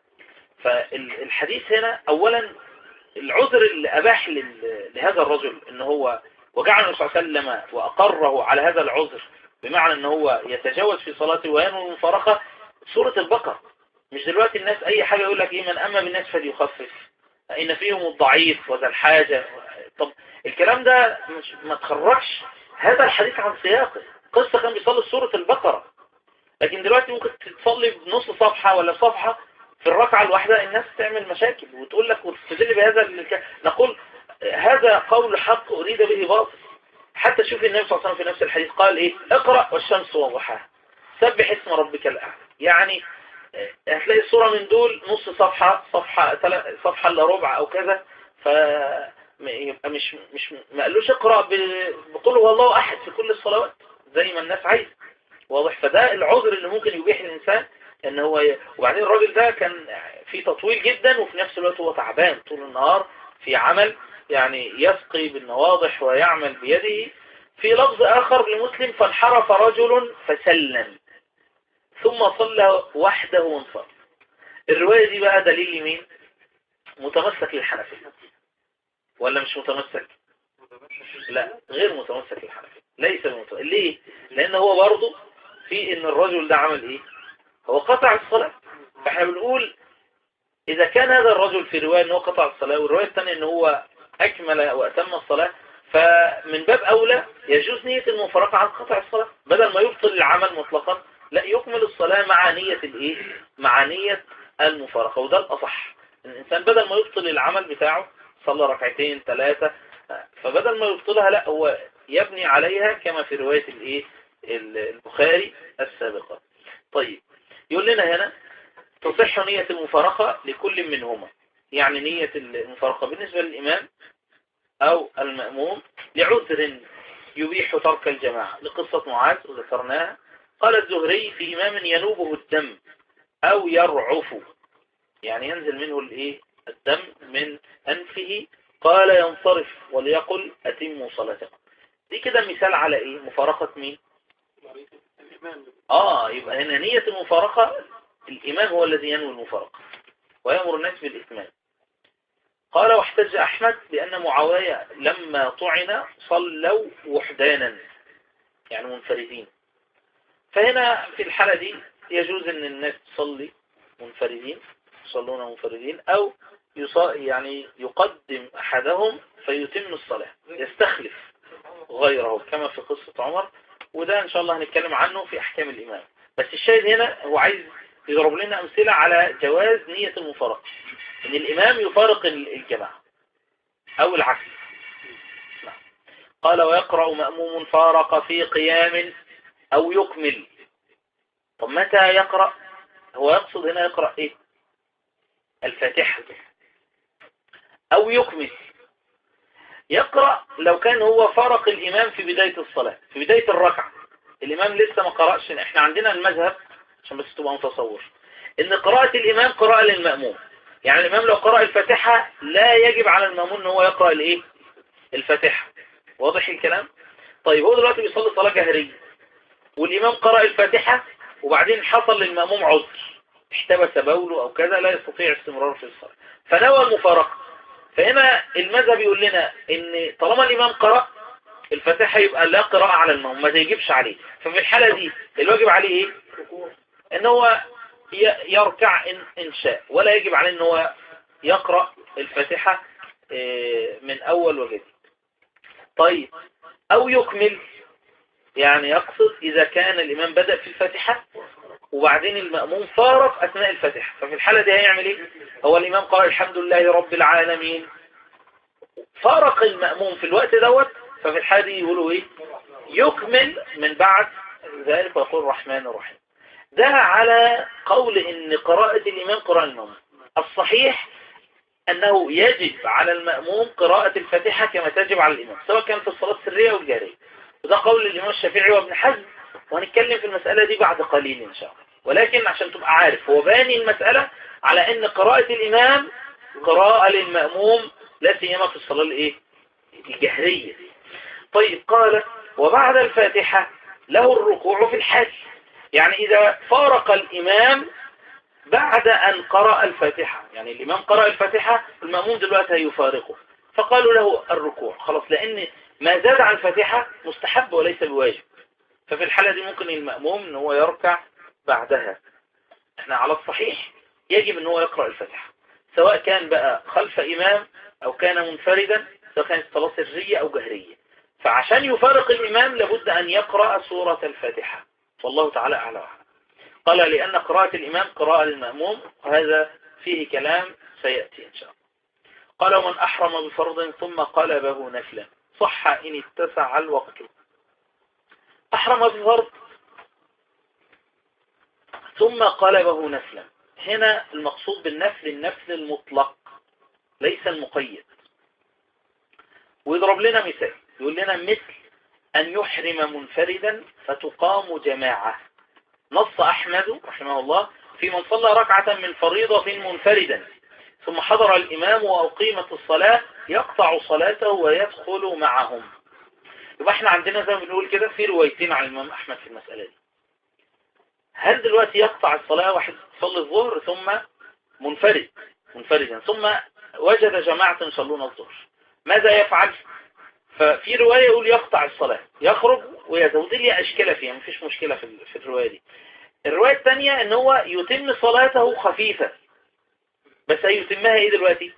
فالحديث هنا أولا العذر اللي أباح لل- لهذا الرجل ان هو وجعل النبي صلى الله عليه وسلم وأقره على هذا العذر بمعنى ان هو يتجاوز في صلاته وينوي المفارقة سورة البقرة مش دلوقتي الناس أي حاجة يقول لك إيه من أما بالناس فليخفف إن فيهم الضعيف وذا الحاجة طب الكلام ده مش ما تخرجش هذا الحديث عن سياقه قصة كان بيصلي سورة البقرة لكن دلوقتي ممكن تصلي بنص صفحة ولا صفحة في الركعة الواحدة الناس تعمل مشاكل وتقول لك وتستدل بهذا الك- نقول هذا قول حق أريد به باطل حتى شوف النبي صلى الله عليه وسلم في نفس الحديث قال إيه اقرأ والشمس وضحاها سبح اسم ربك الأعلى يعني آه، هتلاقي الصورة من دول نص صفحة صفحة تلا- صفحة الا ربع أو كذا ف م- يبقى مش مش ما قالوش اقرأ ب- بقول هو الله أحد في كل الصلوات زي ما الناس عايزة واضح فده العذر اللي ممكن يبيح الإنسان ان هو ي... وبعدين الراجل ده كان في تطويل جدا وفي نفس الوقت هو تعبان طول النهار في عمل يعني يسقي بالنواضح ويعمل بيده في لفظ آخر لمسلم فانحرف رجل فسلم ثم صلى وحده وانصرف الرواية دي بقى دليل لمين متمسك للحنفية ولا مش متمسك لا غير متمسك للحنفية ليس بمتمسك ليه لان هو برضه في ان الرجل ده عمل ايه هو قطع الصلاة فاحنا بنقول اذا كان هذا الرجل في رواية ان هو قطع الصلاة والرواية الثانية ان هو اكمل واتم الصلاة فمن باب اولى يجوز نية المفارقة عن قطع الصلاة بدل ما يبطل العمل مطلقا لا يكمل الصلاة مع نية الايه مع نية المفارقة وده الاصح الانسان بدل ما يبطل العمل بتاعه صلى ركعتين ثلاثة فبدل ما يبطلها لا هو يبني عليها كما في رواية الايه البخاري السابقة طيب يقول لنا هنا تصح نية المفارقة لكل منهما يعني نية المفارقة بالنسبة للإمام أو المأموم لعذر يبيح ترك الجماعة لقصة معاذ وذكرناها قال الزهري في إمام ينوبه الدم أو يرعف يعني ينزل منه الإيه الدم من أنفه قال ينصرف وليقل أتموا صلاتكم دي كده مثال على إيه مفارقة مين آه يبقى هنا نية المفارقة الإمام هو الذي ينوي المفارقة ويأمر الناس بالإتمام قال واحتج أحمد بأن معاوية لما طعن صلوا وحدانا يعني منفردين فهنا في الحالة دي يجوز أن الناس تصلي منفردين يصلون منفردين أو يعني يقدم أحدهم فيتم الصلاة يستخلف غيره كما في قصة عمر وده إن شاء الله هنتكلم عنه في أحكام الإمام بس الشاهد هنا هو عايز يضرب لنا أمثلة على جواز نية المفارقة إن الإمام يفارق الجماعة أو العكس نعم. قال ويقرأ مأموم فارق في قيام أو يكمل طب متى يقرأ هو يقصد هنا يقرأ إيه الفاتحة أو يكمل يقرأ لو كان هو فارق الإمام في بداية الصلاة في بداية الركعة الإمام لسه ما قرأش احنا عندنا المذهب عشان بس تبقى متصور ان قراءة الإمام قراءة للمأموم يعني الإمام لو قرأ الفاتحة لا يجب على المأمون ان هو يقرأ الايه الفاتحة واضح الكلام طيب هو دلوقتي بيصلي صلاة جهرية والإمام قرأ الفاتحة وبعدين حصل للمأموم عذر احتبس بوله أو كذا لا يستطيع استمرار في الصلاة فنوى المفارقة فهنا المذهب يقول لنا ان طالما الإمام قرأ الفاتحة يبقى لا قراءة على المأموم ما تجيبش عليه ففي الحالة دي الواجب عليه ايه ان هو يركع إن, إن شاء ولا يجب عليه ان هو يقرأ الفاتحة آه، من اول وجديد طيب او يكمل يعني يقصد اذا كان الامام بدأ في الفاتحة وبعدين المأموم فارق اثناء الفاتحة ففي الحالة دي هيعمل ايه هو الامام قال الحمد لله رب العالمين فارق المأموم في الوقت دوت ففي الحالة دي يقولوا ايه يكمل من بعد ذلك ويقول الرحمن الرحيم ده على قول ان قراءة الامام قراءة المأموم الصحيح انه يجب على المأموم قراءة الفاتحة كما تجب على الامام سواء كان في الصلاة السرية او الجارية وده قول الامام الشافعي وابن حزم وهنتكلم في المسألة دي بعد قليل ان شاء الله ولكن عشان تبقى عارف هو باني المسألة على ان قراءة الامام قراءة للمأموم لا سيما في الصلاة الايه الجهرية طيب قال وبعد الفاتحة له الركوع في الحج يعني إذا فارق الإمام بعد أن قرأ الفاتحة يعني الإمام قرأ الفاتحة المأموم دلوقتي هيفارقه فقالوا له الركوع خلاص لأن ما زاد عن الفاتحة مستحب وليس بواجب ففي الحالة دي ممكن المأموم ان هو يركع بعدها احنا على الصحيح يجب ان هو يقرأ الفاتحة سواء كان بقى خلف إمام أو كان منفردا سواء كانت صلاة سرية أو جهرية فعشان يفارق الإمام لابد أن يقرأ سورة الفاتحة والله تعالى أعلى وأعلم قال لأن قراءة الإمام قراءة للمأموم وهذا فيه كلام سيأتي إن شاء الله قال ومن أحرم بفرض ثم قلبه نفلا صح إن اتسع الوقت أحرم بفرض ثم قلبه نفلا هنا المقصود بالنفل النفل المطلق ليس المقيد ويضرب لنا مثال يقول لنا مثل أن يحرم منفردا فتقام جماعة نص أحمد رحمه الله في من صلى ركعة من فريضة منفردا ثم حضر الإمام وأقيمت الصلاة يقطع صلاته ويدخل معهم يبقى احنا عندنا زي ما بنقول كده في روايتين عن الإمام أحمد في المسألة دي هل دلوقتي يقطع الصلاة واحد صلي الظهر ثم منفرد منفردا ثم وجد جماعة يصلون الظهر ماذا يفعل ففي رواية يقول يقطع الصلاة يخرج ويزود لي أشكال فيها مفيش مشكلة في, في الرواية دي الرواية الثانية ان هو يتم صلاته خفيفة بس هيتمها ايه دلوقتي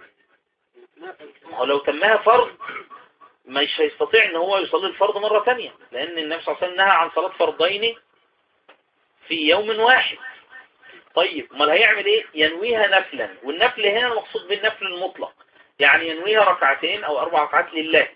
هو لو تمها فرض مش هيستطيع ان هو يصلي الفرض مرة ثانية لان النبي صلى الله عليه وسلم نهى عن صلاة فرضين في يوم واحد طيب امال هيعمل ايه ينويها نفلا والنفل هنا المقصود بالنفل المطلق يعني ينويها ركعتين او اربع ركعات لله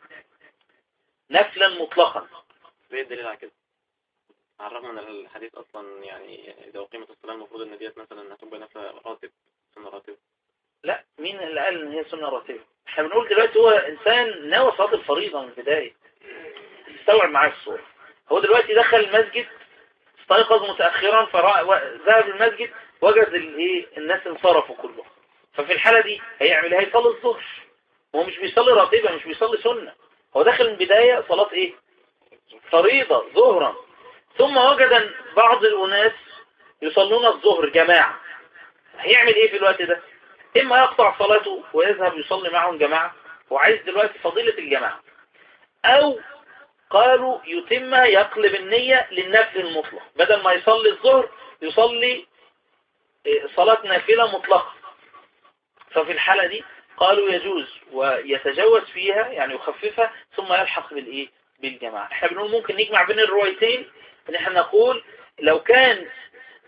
نفلا مطلقا ايه الدليل على كده على الرغم من الحديث اصلا يعني اذا اقيمت الصلاه المفروض ان ديت مثلا هتبقى نفله راتب سنه راتب لا مين اللي قال ان هي سنه راتبه احنا بنقول دلوقتي هو انسان ناوي صلاه الفريضه من البدايه استوعب معايا الصوره هو دلوقتي دخل المسجد استيقظ متاخرا فذهب المسجد وجد الايه الناس انصرفوا كلهم ففي الحاله دي هيعمل إيه؟ هيصلي الظهر هو مش بيصلي راتبه مش بيصلي سنه هو داخل من بداية صلاة ايه فريضة ظهرا ثم وجد بعض الأناس يصلون الظهر جماعة هيعمل ايه في الوقت ده اما يقطع صلاته ويذهب يصلي معهم جماعة وعايز دلوقتي فضيلة الجماعة او قالوا يتم يقلب النية للنفل المطلق بدل ما يصلي الظهر يصلي إيه، صلاة نافلة مطلقة ففي الحالة دي قالوا يجوز ويتجوز فيها يعني يخففها ثم يلحق بالايه بالجماعة احنا بنقول ممكن نجمع بين الروايتين ان احنا نقول لو كان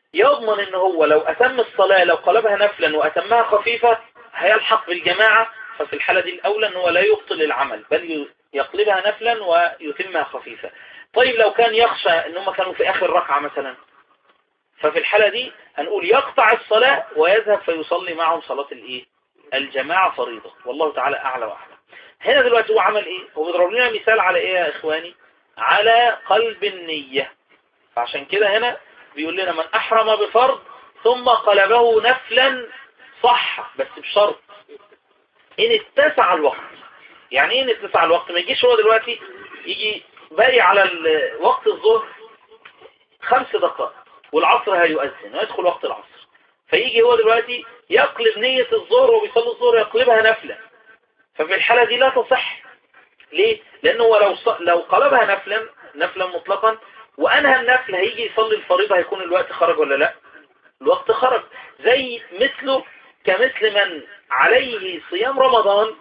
يضمن ان هو لو اتم الصلاة لو قلبها نفلا واتمها خفيفة هيلحق بالجماعة ففي الحالة دي الاولى ان هو لا يبطل العمل بل يقلبها نفلا ويتمها خفيفة طيب لو كان يخشى ان هم كانوا في اخر ركعة مثلا ففي الحالة دي هنقول يقطع الصلاة ويذهب فيصلي معهم صلاة الايه الجماعة فريضة والله تعالى اعلى واعلى هنا دلوقتي هو عمل ايه هو بيضرب لنا مثال على ايه يا اخواني على قلب النية فعشان كده هنا بيقول لنا من احرم بفرض ثم قلبه نفلا صح بس بشرط ان اتسع الوقت يعني ايه ان اتسع الوقت ما يجيش هو دلوقتي يجي باقي على وقت الظهر خمس دقائق والعصر هيؤذن ويدخل وقت العصر فيجي هو دلوقتي يقلب نية الظهر وبيصلي الظهر يقلبها نفلا ففي الحالة دي لا تصح ليه؟ لأنه هو لو لو قلبها نفلا نفلا مطلقا وأنهى النفل هيجي يصلي الفريضة هيكون الوقت خرج ولا لا؟ الوقت خرج زي مثله كمثل من عليه صيام رمضان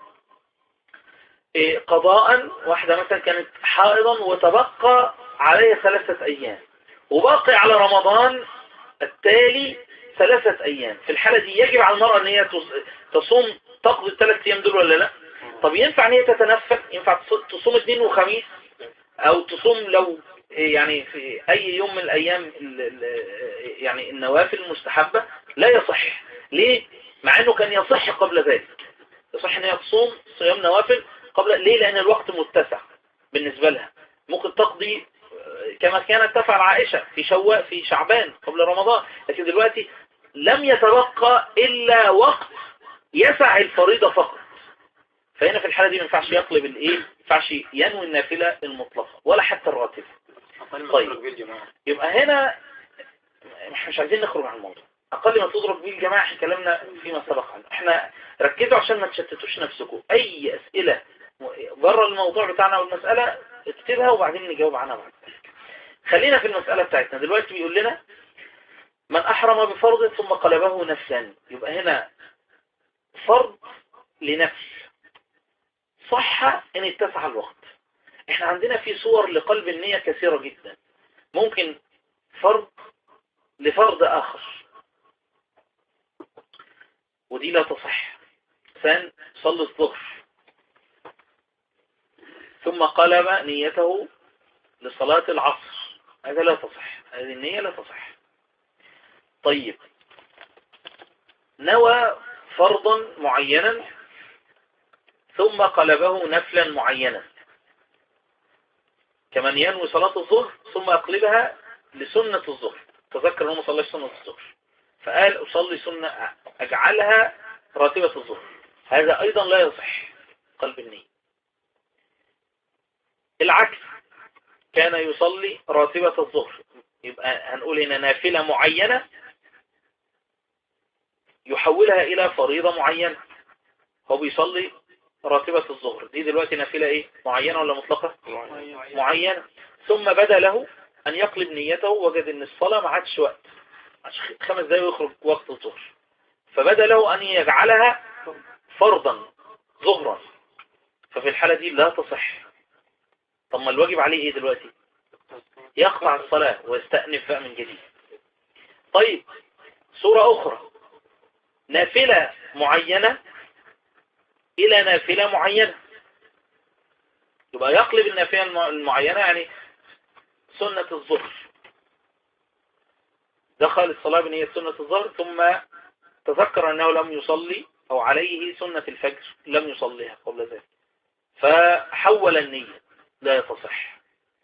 إيه، قضاء واحدة مثلا كانت حائضا وتبقى عليها ثلاثة أيام وباقي على رمضان التالي ثلاثة أيام في الحالة دي يجب على المرأة أن هي تصوم تقضي الثلاث أيام دول ولا لا طب ينفع أن هي تتنفل ينفع تصوم اثنين وخميس أو تصوم لو يعني في أي يوم من الأيام يعني النوافل المستحبة لا يصح ليه مع أنه كان يصح قبل ذلك يصح أن هي تصوم صيام نوافل قبل ليه لأن الوقت متسع بالنسبة لها ممكن تقضي كما كانت تفعل عائشة في شواء في شعبان قبل رمضان لكن دلوقتي لم يتبقى إلا وقت يسع الفريضة فقط فهنا في الحالة دي ما ينفعش يقلب الايه ما ينفعش ينوي النافلة المطلقة ولا حتى الراتبة طيب يبقى هنا احنا مش عايزين نخرج عن الموضوع اقل ما تضرب به الجماعة احنا كلامنا فيما سبق عنه احنا ركزوا عشان ما تشتتوش نفسكم اي اسئلة بره الموضوع بتاعنا والمسألة اكتبها وبعدين نجاوب عنها بعد خلينا في المسألة بتاعتنا دلوقتي بيقول لنا من أحرم بفرض ثم قلبه نفسا يبقى هنا فرض لنفس صح ان اتسع الوقت احنا عندنا في صور لقلب النية كثيرة جدا ممكن فرض لفرض آخر ودي لا تصح ثان صلي الظهر ثم قلب نيته لصلاة العصر هذا لا تصح هذه النية لا تصح طيب نوى فرضا معينا ثم قلبه نفلا معينا كمن ينوي صلاة الظهر ثم يقلبها لسنة الظهر تذكر انه صلى سنة الظهر فقال أصلي سنة أجعلها راتبة الظهر هذا أيضا لا يصح قلب النية العكس كان يصلي راتبة الظهر يبقى هنقول هنا نافلة معينة يحولها إلى فريضة معينة هو بيصلي راتبة الظهر دي دلوقتي نافلة إيه معينة ولا مطلقة معينة ثم بدا له أن يقلب نيته وجد أن الصلاة ما عادش وقت خمس دقايق يخرج وقت الظهر فبدا له أن يجعلها فرضا ظهرا ففي الحالة دي لا تصح طب ما الواجب عليه ايه دلوقتي يقطع الصلاة ويستأنف بقى من جديد طيب صورة أخرى نافلة معينة إلى نافلة معينة يبقى يقلب النافلة المعينة يعني سنة الظهر دخل الصلاة بنية سنة الظهر ثم تذكر أنه لم يصلي أو عليه سنة الفجر لم يصليها قبل ذلك فحول النية لا تصح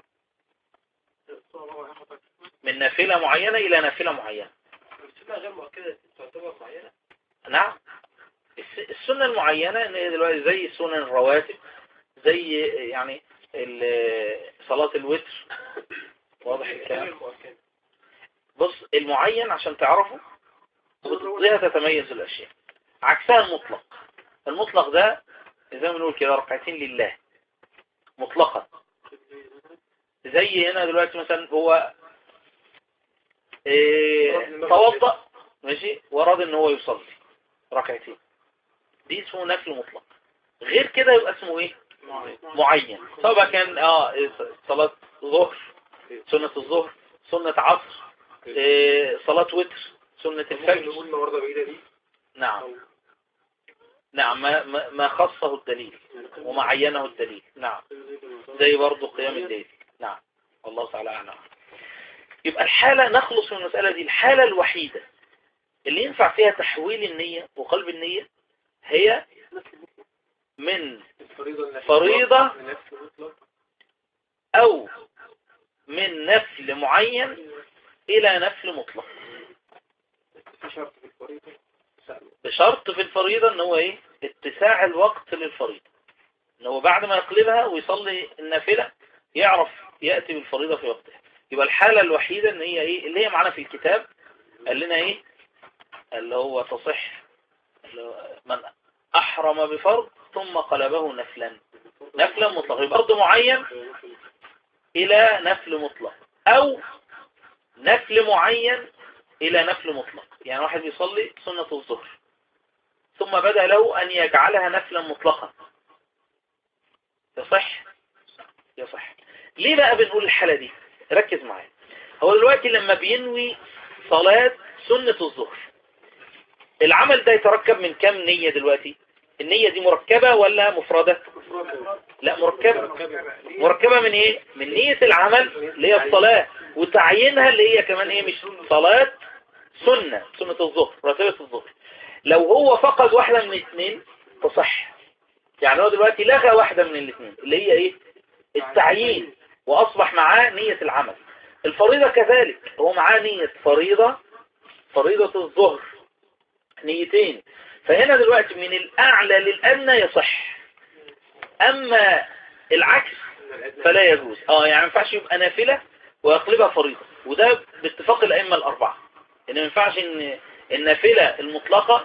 من نافلة معينة إلى نافلة معينة السنة غير مؤكدة تعتبر معينة نعم السنة المعينة ان هي دلوقتي زي سنن الرواتب زي يعني صلاة الوتر واضح الكلام بص المعين عشان تعرفه وتقضيها تتميز الأشياء عكسها المطلق المطلق ده زي ما بنقول كده ركعتين لله مطلقا زي هنا دلوقتي مثلا هو إيه توضأ ماشي وراد ان هو يصلي ركعتين دي اسمه نفل مطلق غير كده يبقى اسمه ايه معين سواء كان اه صلاة ظهر سنة الظهر سنة عصر إيه، صلاة وتر سنة الفجر نقول النهارده بعيدة دي نعم نعم ما, ما- ما خصه الدليل وما عينه الدليل نعم زي برضو قيام الليل نعم والله تعالى أعلم يبقى الحالة نخلص من المسألة دي الحالة الوحيدة اللي ينفع فيها تحويل النية وقلب النية هي من الفريضة النفسية فريضة من نفس المطلق أو من نفل معين إلى نفل مطلق في شرط في الفريضة بشرط في الفريضة ان هو ايه اتساع الوقت للفريضة ان هو بعد ما يقلبها ويصلي النافلة يعرف يأتي بالفريضة في وقتها يبقى الحالة الوحيدة ان هي ايه اللي هي معانا في الكتاب قال لنا ايه اللي هو تصح اللي هو من احرم بفرض ثم قلبه نفلا نفلا مطلق يبقى فرض معين الى نفل مطلق او نفل معين الى نفل مطلق يعني واحد بيصلي سنة الظهر ثم بدا له أن يجعلها نفلا مطلقا يصح يصح ليه بقى بنقول الحالة دي ركز معايا هو دلوقتي لما بينوي صلاة سنة الظهر العمل ده يتركب من كام نية دلوقتي النية دي مركبة ولا مفردة لا مركبة مركبة من ايه من نية العمل اللي هي الصلاة وتعيينها اللي هي كمان ايه مش صلاة سنة سنة الظهر راتبة الظهر لو هو فقد واحدة من الاثنين تصح يعني هو دلوقتي لغى واحدة من الاثنين اللي هي ايه التعيين واصبح معاه نية العمل الفريضة كذلك هو معاه نية فريضة فريضة الظهر نيتين فهنا دلوقتي من الاعلى للادنى يصح اما العكس فلا يجوز اه يعني ما ينفعش يبقى نافلة ويقلبها فريضة وده باتفاق الائمة الاربعة ان ما ينفعش ان النافلة المطلقة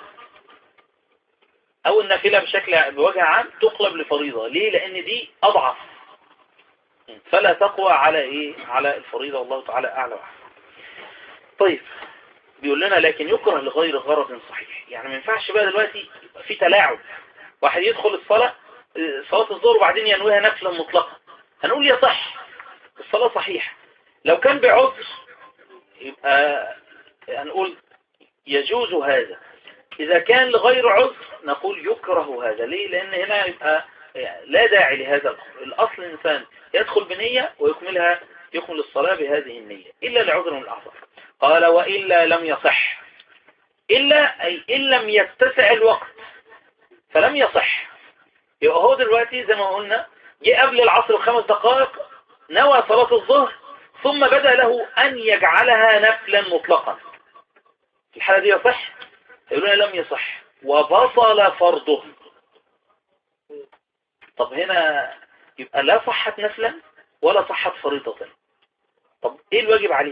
او النافلة بشكل بوجه عام تقلب لفريضة ليه لان دي اضعف فلا تقوى على ايه على الفريضة والله تعالى اعلى واعلم طيب بيقول لنا لكن يكره لغير غرض صحيح يعني ما ينفعش بقى دلوقتي يبقى في تلاعب واحد يدخل الصلاة صلاة الظهر وبعدين ينويها نفلا مطلقة هنقول يصح الصلاة صحيحة لو كان بعذر يبقى هنقول يجوز هذا إذا كان لغير عذر نقول يكره هذا ليه لأن هنا يبقى لا داعي لهذا الأمر الأصل الإنسان يدخل بنية ويكملها يكمل الصلاة بهذه النية إلا لعذر من الأعذار قال وإلا لم يصح إلا أي إن لم يتسع الوقت فلم يصح يبقى هو دلوقتي زي ما قلنا جه قبل العصر بخمس دقائق نوى صلاة الظهر ثم بدا له أن يجعلها نفلا مطلقا في الحالة دي يصح يقولون لم يصح وبطل فرضه طب هنا يبقى لا صحت نفلا ولا صحت فريضة طب ايه الواجب عليه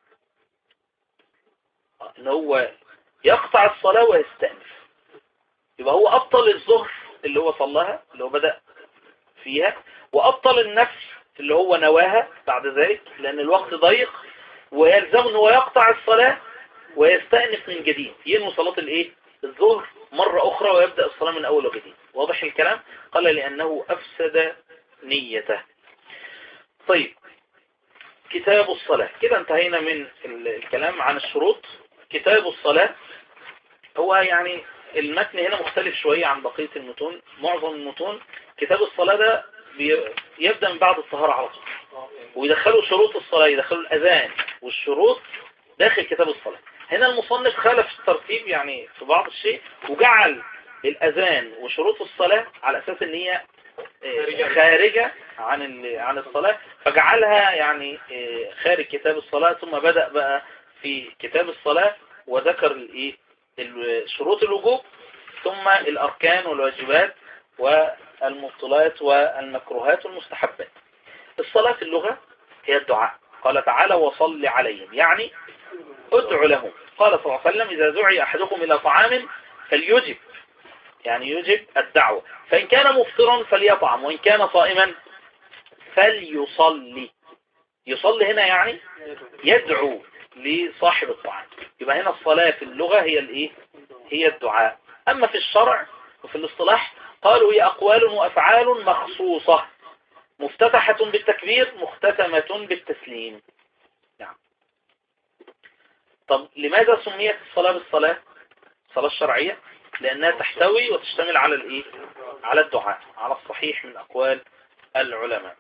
ان هو يقطع الصلاة ويستأنف يبقى هو أبطل الظهر اللي هو صلاها اللي هو بدأ فيها وأبطل النفس اللي هو نواها بعد ذلك لأن الوقت ضيق ويلزم أنه يقطع الصلاة ويستأنف من جديد ينوي صلاة الايه الظهر مرة أخرى ويبدأ الصلاة من أول وجديد واضح الكلام قال لأنه أفسد نيته طيب كتاب الصلاة كده انتهينا من الكلام عن الشروط كتاب الصلاة هو يعني المتن هنا مختلف شوية عن بقية المتون معظم المتون كتاب الصلاة ده يبدأ من بعد الطهارة على طول ويدخلوا شروط الصلاة يدخلوا الأذان والشروط داخل كتاب الصلاة هنا المصنف خالف الترتيب يعني في بعض الشيء وجعل الأذان وشروط الصلاة على أساس ان هي خارجة عن عن الصلاة فجعلها يعني خارج كتاب الصلاة ثم بدأ بقى في كتاب الصلاة وذكر الايه شروط الوجوب ثم الأركان والواجبات والمبطلات والمكروهات والمستحبات الصلاة في اللغة هي الدعاء قال تعالى وصل عليهم يعني ادعو لهم قال صلى الله عليه وسلم إذا دعي أحدكم إلى طعام فليجب يعني يجب الدعوة فإن كان مفطرا فليطعم وإن كان صائما فليصلي يصلي هنا يعني يدعو لصاحب الطعام يبقى هنا الصلاة في اللغة هي الايه هي الدعاء أما في الشرع وفي الاصطلاح قالوا هي أقوال وأفعال مخصوصة مفتتحة بالتكبير مختتمة بالتسليم نعم طب لماذا سميت الصلاة بالصلاة الصلاة الشرعية لأنها تحتوي وتشتمل على الإيه على الدعاء على الصحيح من أقوال العلماء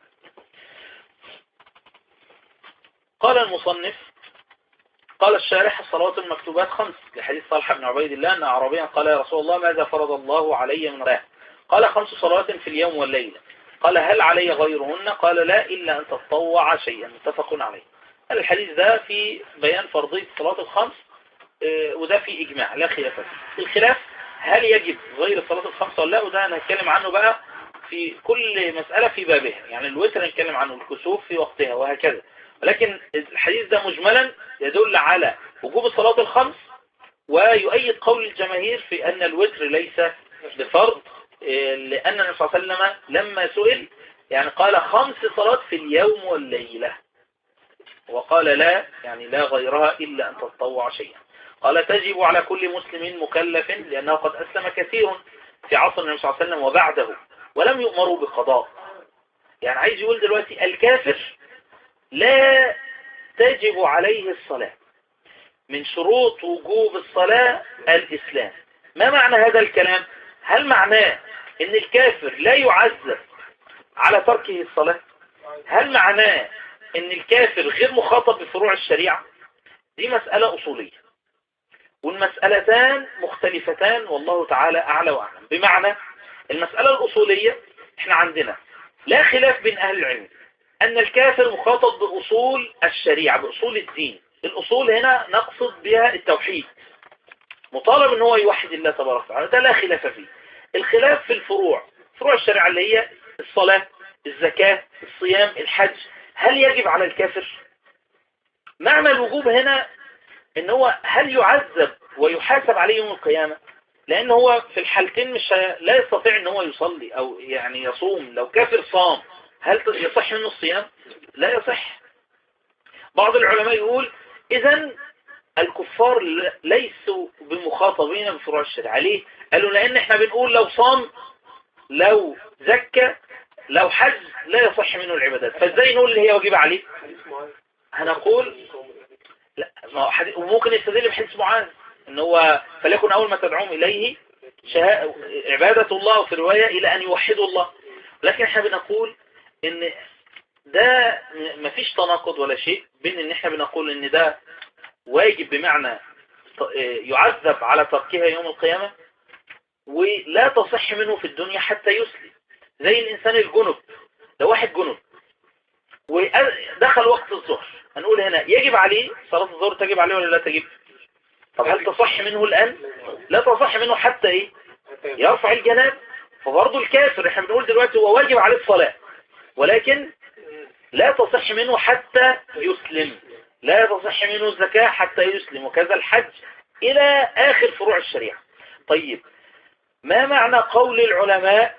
قال المصنف قال الشارح الصلوات المكتوبات خمس لحديث صالح بن عبيد الله أن أعرابيا قال يا رسول الله ماذا فرض الله علي من راه قال خمس صلوات في اليوم والليلة قال هل علي غيرهن قال لا إلا أن تتطوع شيئا متفق عليه الحديث ده في بيان فرضية الصلاة الخمس آه، وده في إجماع لا خلاف فيه الخلاف هل يجب غير الصلاة الخمس ولا لا وده هنتكلم عنه بقى في كل مسألة في بابها يعني الوتر نتكلم عنه الكسوف في وقتها وهكذا ولكن الحديث ده مجملا يدل على وجوب الصلاة الخمس ويؤيد قول الجماهير في أن الوتر ليس بفرض آه، لأن النبي صلى الله عليه وسلم لما سئل يعني قال خمس صلاة في اليوم والليلة وقال لا يعني لا غيرها إلا أن تتطوع شيئا قال تجب على كل مسلم مكلف لأنه قد أسلم كثير في عصر النبي صلى الله عليه وسلم وبعده ولم يؤمروا بقضاء يعني عايز يقول دلوقتي الكافر لا تجب عليه الصلاة من شروط وجوب الصلاة الإسلام ما معنى هذا الكلام هل معناه ان الكافر لا يعذب على تركه الصلاة هل معناه ان الكافر غير مخاطب بفروع الشريعة دي مسألة أصولية والمسألتان مختلفتان والله تعالى أعلى وأعلم بمعنى المسألة الأصولية احنا عندنا لا خلاف بين أهل العلم أن الكافر مخاطب بأصول الشريعة بأصول الدين الأصول هنا نقصد بها التوحيد مطالب ان هو يوحد الله تبارك وتعالى ده لا خلاف فيه الخلاف في الفروع فروع الشريعة اللي هي الصلاة الزكاة الصيام الحج هل يجب على الكافر معنى الوجوب هنا ان هو هل يعذب ويحاسب عليه يوم القيامة لان هو في الحالتين مش لا يستطيع ان هو يصلي او يعني يصوم لو كافر صام هل يصح منه الصيام لا يصح بعض العلماء يقول اذا الكفار ليسوا بمخاطبين بفروع الشريعة ليه قالوا لان احنا بنقول لو صام لو زكى لو حج لا يصح منه العبادات فازاي نقول اللي هي واجبة عليه هنقول لا ما هو حديث وممكن يستدل بحديث معاذ ان هو فليكن اول ما تدعوهم اليه عبادة الله في الرواية الى ان يوحدوا الله لكن احنا بنقول ان ده مفيش تناقض ولا شيء بين ان احنا بنقول ان ده واجب بمعنى يعذب على تركها يوم القيامة ولا تصح منه في الدنيا حتى يسلم زي الإنسان الجنب لو واحد جنب ودخل وقت الظهر هنقول هنا يجب عليه صلاة الظهر تجب عليه ولا لا تجب طب هل تصح منه الآن لا تصح منه حتى ايه يرفع الجناب فبرضه الكافر احنا بنقول دلوقتي هو واجب عليه الصلاة ولكن لا تصح منه حتى يسلم لا تصح منه الزكاة حتى يسلم وكذا الحج إلى آخر فروع الشريعة طيب ما معنى قول العلماء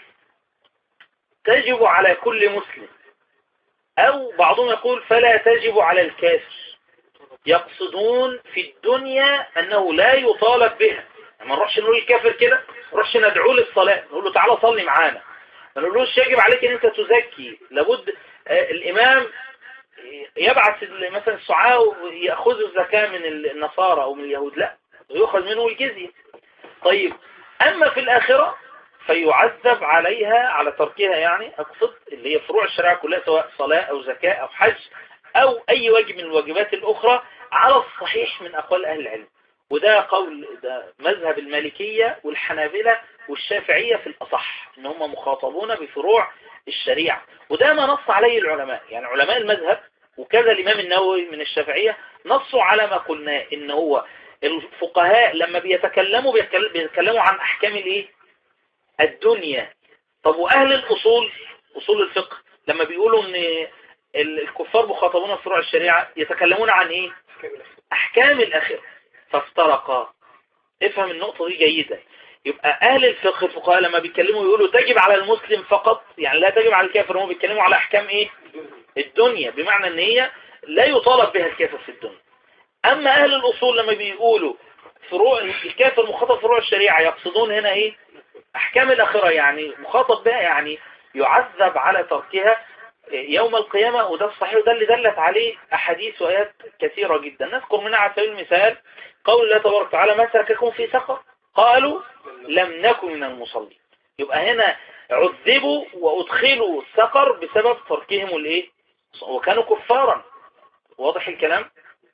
تجب على كل مسلم أو بعضهم يقول فلا تجب على الكافر يقصدون في الدنيا أنه لا يطالب بها ما نروحش نقول الكافر كده نروحش ندعوه للصلاة نقول له تعالى صلي معانا ما نقولوش يجب عليك ان انت تزكي لابد آه الامام يبعث مثلا السعاة يأخذوا الزكاة من النصارى او من اليهود لا يؤخذ منه الجزية طيب اما في الاخرة فيعذب عليها على تركها يعني اقصد اللي هي فروع الشريعة كلها سواء صلاة او زكاة او حج او اي واجب من الواجبات الاخرى على الصحيح من اقوال اهل العلم وده قول ده مذهب المالكية والحنابلة والشافعية في الأصح ان هم مخاطبون بفروع الشريعة وده ما نص عليه العلماء يعني علماء المذهب وكذا الإمام النووي من الشافعية نصوا على ما قلناه ان هو الفقهاء لما بيتكلموا بيتكلموا عن أحكام الايه الدنيا طب وأهل الأصول أصول الفقه لما بيقولوا ان الكفار مخاطبون بفروع الشريعة يتكلمون عن ايه أحكام الآخرة فافترقا افهم النقطة دي جيدا يبقى أهل الفقه الفقهاء لما بيتكلموا يقولوا تجب على المسلم فقط يعني لا تجب على الكافر هم بيتكلموا على أحكام إيه الدنيا بمعنى أن هي لا يطالب بها الكافر في الدنيا أما أهل الأصول لما بيقولوا فروع الكافر مخاطب فروع الشريعة يقصدون هنا إيه أحكام الآخرة يعني مخاطب بها يعني يعذب على تركها يوم القيامة وده الصحيح وده اللي دلت عليه أحاديث وآيات كثيرة جدا نذكر منها على سبيل المثال قول الله تبارك وتعالى ما سلككم في سقر قالوا لم نكن من المصلين يبقى هنا عذبوا وأدخلوا السقر بسبب تركهم الايه وكانوا كفارا واضح الكلام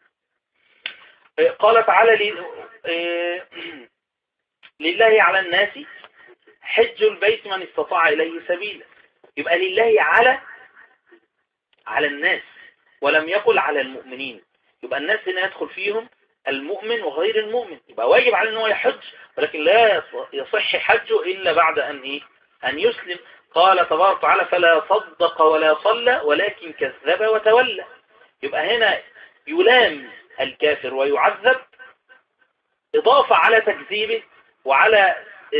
قال تعالى لي لله على الناس حج البيت من استطاع إليه سبيلا يبقى لله على على الناس ولم يقل على المؤمنين يبقى الناس هنا يدخل فيهم المؤمن وغير المؤمن يبقى واجب عليه ان هو يحج ولكن لا يصح حجه إلا بعد أن إيه أن يسلم قال تبارك وتعالى فلا صدق ولا صلى ولكن كذب وتولى يبقى هنا يلام الكافر ويعذب إضافة على تكذيبه وعلى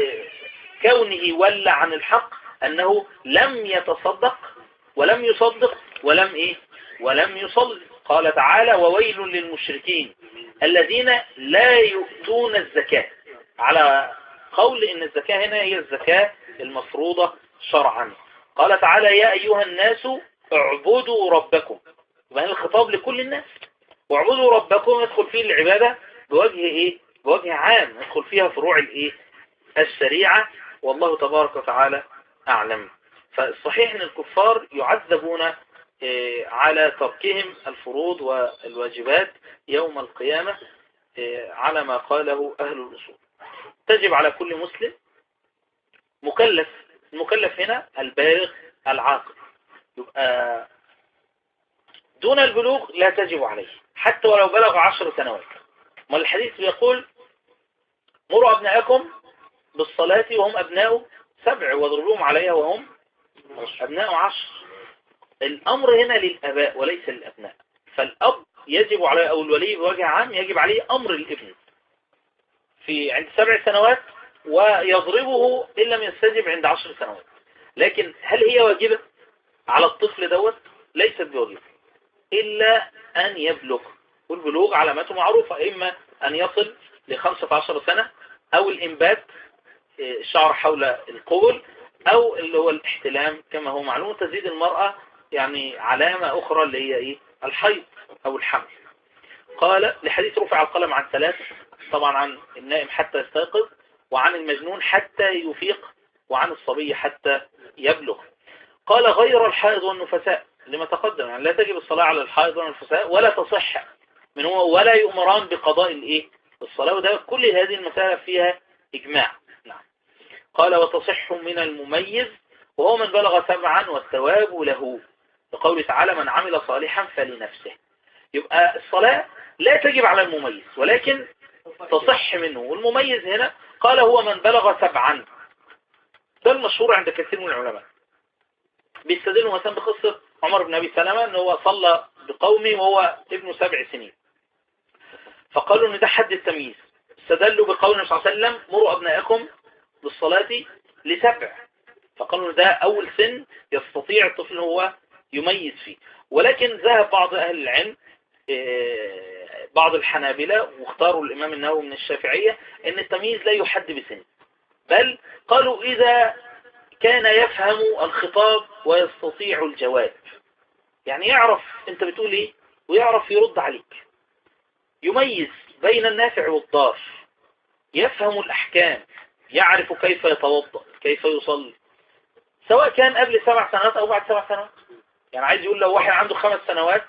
كونه ولى عن الحق أنه لم يتصدق ولم يصدق ولم إيه ولم يصلي قال تعالى وويل للمشركين الذين لا يؤتون الزكاة على قول إن الزكاة هنا هي الزكاة المفروضة شرعا قال تعالى يا أيها الناس اعبدوا ربكم يبقى الخطاب لكل الناس واعبدوا ربكم يدخل فيه العبادة بوجه إيه بوجه عام يدخل فيها فروع الإيه الشريعة والله تبارك وتعالى أعلم فالصحيح أن الكفار يعذبون على تركهم الفروض والواجبات يوم القيامة على ما قاله أهل الأصول تجب على كل مسلم مكلف المكلف هنا البالغ العاقل يبقى دون البلوغ لا تجب عليه حتى ولو بلغ عشر سنوات ما الحديث بيقول مروا أبنائكم بالصلاة وهم أبناء سبع واضربوهم عليها وهم أبناء عشر الأمر هنا للأباء وليس للأبناء فالأب يجب عليه أو الولي بوجه عام يجب عليه أمر الابن في عند سبع سنوات ويضربه إن لم يستجب عند عشر سنوات لكن هل هي واجبة على الطفل دوت ليست بواجبة إلا أن يبلغ والبلوغ علامته معروفة إما أن يصل لخمسة عشر سنة أو الإنبات الشعر حول القبل أو اللي هو الاحتلام كما هو معلوم تزيد المرأة يعني علامة أخرى اللي هي إيه الحيض أو الحمل قال لحديث رفع القلم عن ثلاث طبعا عن النائم حتى يستيقظ وعن المجنون حتى يفيق وعن الصبي حتى يبلغ قال غير الحائض والنفساء لما تقدم يعني لا تجب الصلاة على الحائض والنفساء ولا تصح من هو ولا يؤمران بقضاء الايه الصلاة وده كل هذه المسألة فيها إجماع نعم قال وتصح من المميز وهو من بلغ سبعا والثواب له لقول تعالى من عمل صالحا فلنفسه يبقى الصلاة لا تجب على المميز ولكن تصح منه والمميز هنا قال هو من بلغ سبعا ده المشهور عند كثير من العلماء بيستدلوا مثلا بقصة عمر بن أبي سلمة ان هو صلى بقومه وهو ابن سبع سنين فقالوا ان ده حد التمييز استدلوا بقول النبي صلى الله عليه وسلم مروا أبنائكم بالصلاة لسبع فقالوا ان ده أول سن يستطيع الطفل هو يميز فيه ولكن ذهب بعض أهل العلم بعض الحنابلة واختاروا الإمام النووي من الشافعية ان التمييز لا يحد بسن بل قالوا إذا كان يفهم الخطاب ويستطيع الجواب يعني يعرف انت بتقول ايه ويعرف يرد عليك يميز بين النافع والضار يفهم الأحكام يعرف كيف يتوضا كيف يصلي سواء كان قبل سبع سنوات أو بعد سبع سنوات يعني عايز يقول لو واحد عنده خمس سنوات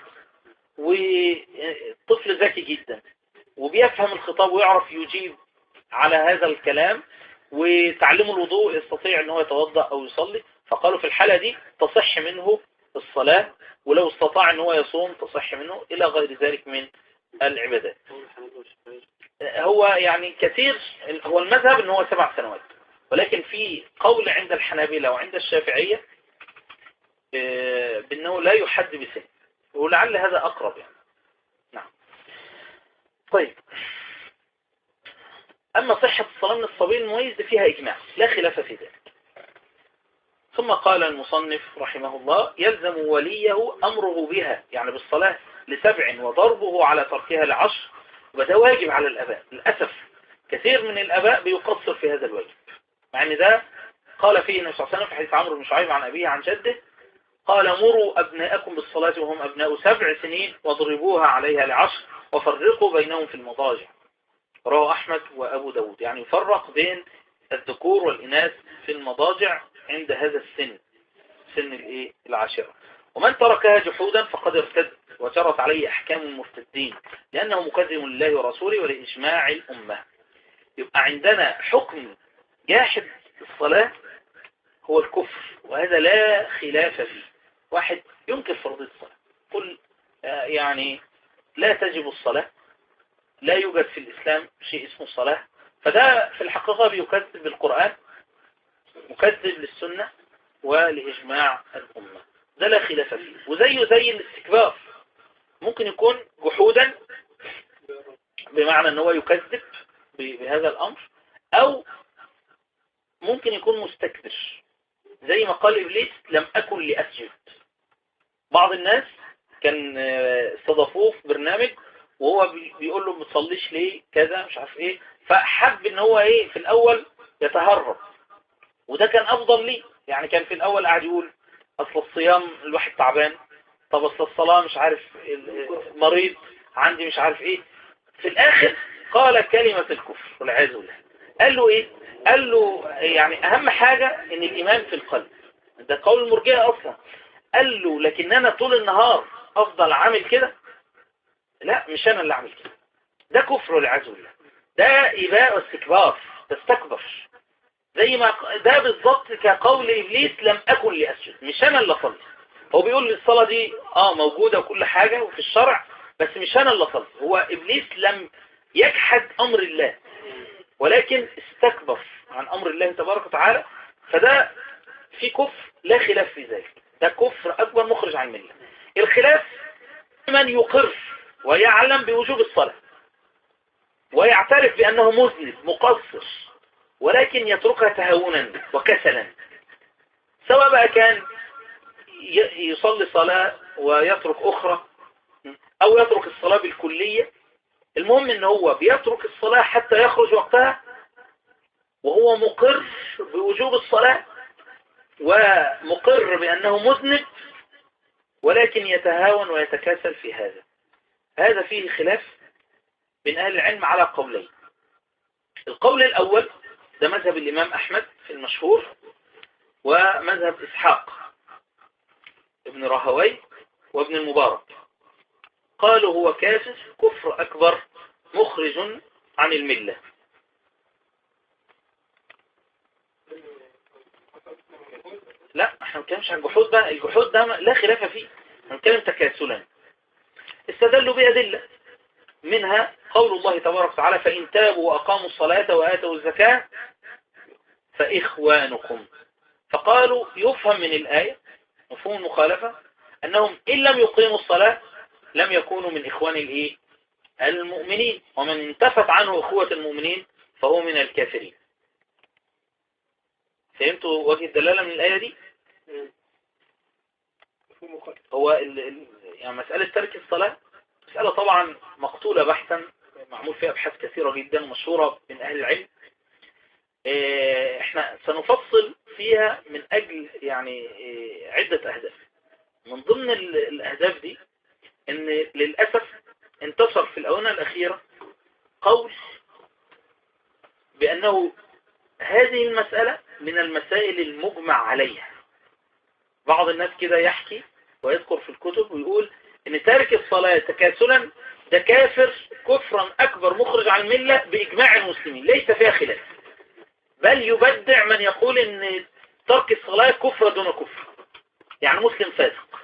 وطفل ذكي جدا وبيفهم الخطاب ويعرف يجيب على هذا الكلام وتعلمه الوضوء يستطيع ان هو يتوضا او يصلي فقالوا في الحالة دي تصح منه الصلاة ولو استطاع ان هو يصوم تصح منه الى غير ذلك من العبادات هو يعني كثير هو المذهب ان هو سبع سنوات ولكن في قول عند الحنابلة وعند الشافعية بانه لا يحد بسن ولعل هذا اقرب يعني نعم طيب أما صحة الصلاة من الصبي المميز فيها إجماع لا خلاف في ذلك ثم قال المصنف رحمه الله يلزم وليه أمره بها يعني بالصلاة لسبع وضربه على تركها لعشر وده واجب على الأباء للأسف كثير من الأباء بيقصر في هذا الواجب مع أن ده قال فيه النبي صلى الله عليه وسلم في حديث عمرو بن شعيب عن أبيه عن جده قال مروا أبناءكم بالصلاة وهم أبناء سبع سنين واضربوها عليها لعشر وفرقوا بينهم في المضاجع رواه أحمد وأبو داود يعني يفرق بين الذكور والإناث في المضاجع عند هذا السن سن الايه العاشرة ومن تركها جحودا فقد ارتد وجرت عليه أحكام المرتدين لأنه مكذب لله ورسوله ولإجماع الأمة يبقى عندنا حكم جاحد الصلاة هو الكفر وهذا لا خلاف فيه واحد ينكر فرضية الصلاة قل آه، يعني لا تجب الصلاة لا يوجد في الإسلام شيء اسمه الصلاة فده في الحقيقة بيكذب بالقرآن مكذب للسنة ولإجماع الأمة ده لا خلاف فيه وزيه زي الاستكبار ممكن يكون جحودا بمعنى ان هو يكذب بهذا الأمر أو ممكن يكون مستكبر زي ما قال إبليس لم أكن لأسجد بعض الناس كان آه، استضافوه في برنامج وهو بيقول له ما تصليش ليه كذا مش عارف ايه فحب ان هو ايه في الاول يتهرب وده كان افضل ليه يعني كان في الاول قاعد يقول اصل الصيام الواحد تعبان طب اصل الصلاة مش عارف مريض عندي مش عارف ايه في الاخر قال كلمة الكفر والعياذ بالله قال له ايه قال له يعني اهم حاجة ان الايمان في القلب ده قول المرجئة اصلا قال له لكن انا طول النهار افضل عامل كده لا مش انا اللي اعمل كده ده كفر والعياذ بالله ده اباء واستكبار تستكبر زي ما ده بالظبط كقول ابليس لم اكن لاسجد مش انا اللي اصلي هو بيقول لي الصلاه دي اه موجوده وكل حاجه وفي الشرع بس مش انا اللي اصلي هو ابليس لم يجحد امر الله ولكن استكبر عن امر الله تبارك وتعالى فده في كفر لا خلاف في ذلك ده كفر اكبر مخرج عن المله الخلاف من يقر ويعلم بوجوب الصلاة ويعترف بأنه مذنب مقصر ولكن يتركها تهاونا وكسلا سواء بقى كان يصلي صلاة ويترك أخرى أو يترك الصلاة بالكلية المهم ان هو بيترك الصلاة حتى يخرج وقتها وهو مقر بوجوب الصلاة ومقر بأنه مذنب ولكن يتهاون ويتكاسل في هذا هذا فيه خلاف بين أهل العلم على قولين القول الأول ده مذهب الإمام أحمد في المشهور ومذهب إسحاق ابن رهوي وابن المبارك قالوا هو كافر كفر أكبر مخرج عن الملة لا احنا ما عن الجحود بقى الجحود ده لا خلاف فيه هنتكلم تكاسلا استدلوا بأدلة منها قول الله تبارك وتعالى فإن تابوا وأقاموا الصلاة وآتوا الزكاة فإخوانكم فقالوا يفهم من الآية مفهوم المخالفة أنهم إن لم يقيموا الصلاة لم يكونوا من إخوان الإيه المؤمنين ومن انتفت عنه أخوة المؤمنين فهو من الكافرين فهمتوا وجه الدلالة من الآية دي هو ال يعني مسألة ترك الصلاة مسألة طبعا مقتولة بحثا معمول فيها أبحاث كثيرة جدا مشهورة من أهل العلم آه، احنا سنفصل فيها من أجل يعني آه، عدة أهداف من ضمن الأهداف دي ان للأسف انتصر في الأونة الأخيرة قول بأنه هذه المسألة من المسائل المجمع عليها بعض الناس كده يحكي ويذكر في الكتب ويقول ان تارك الصلاة تكاسلا ده كافر كفرا اكبر مخرج عن الملة باجماع المسلمين ليس فيها خلاف بل يبدع من يقول ان ترك الصلاة كفر دون كفر يعني مسلم فاسق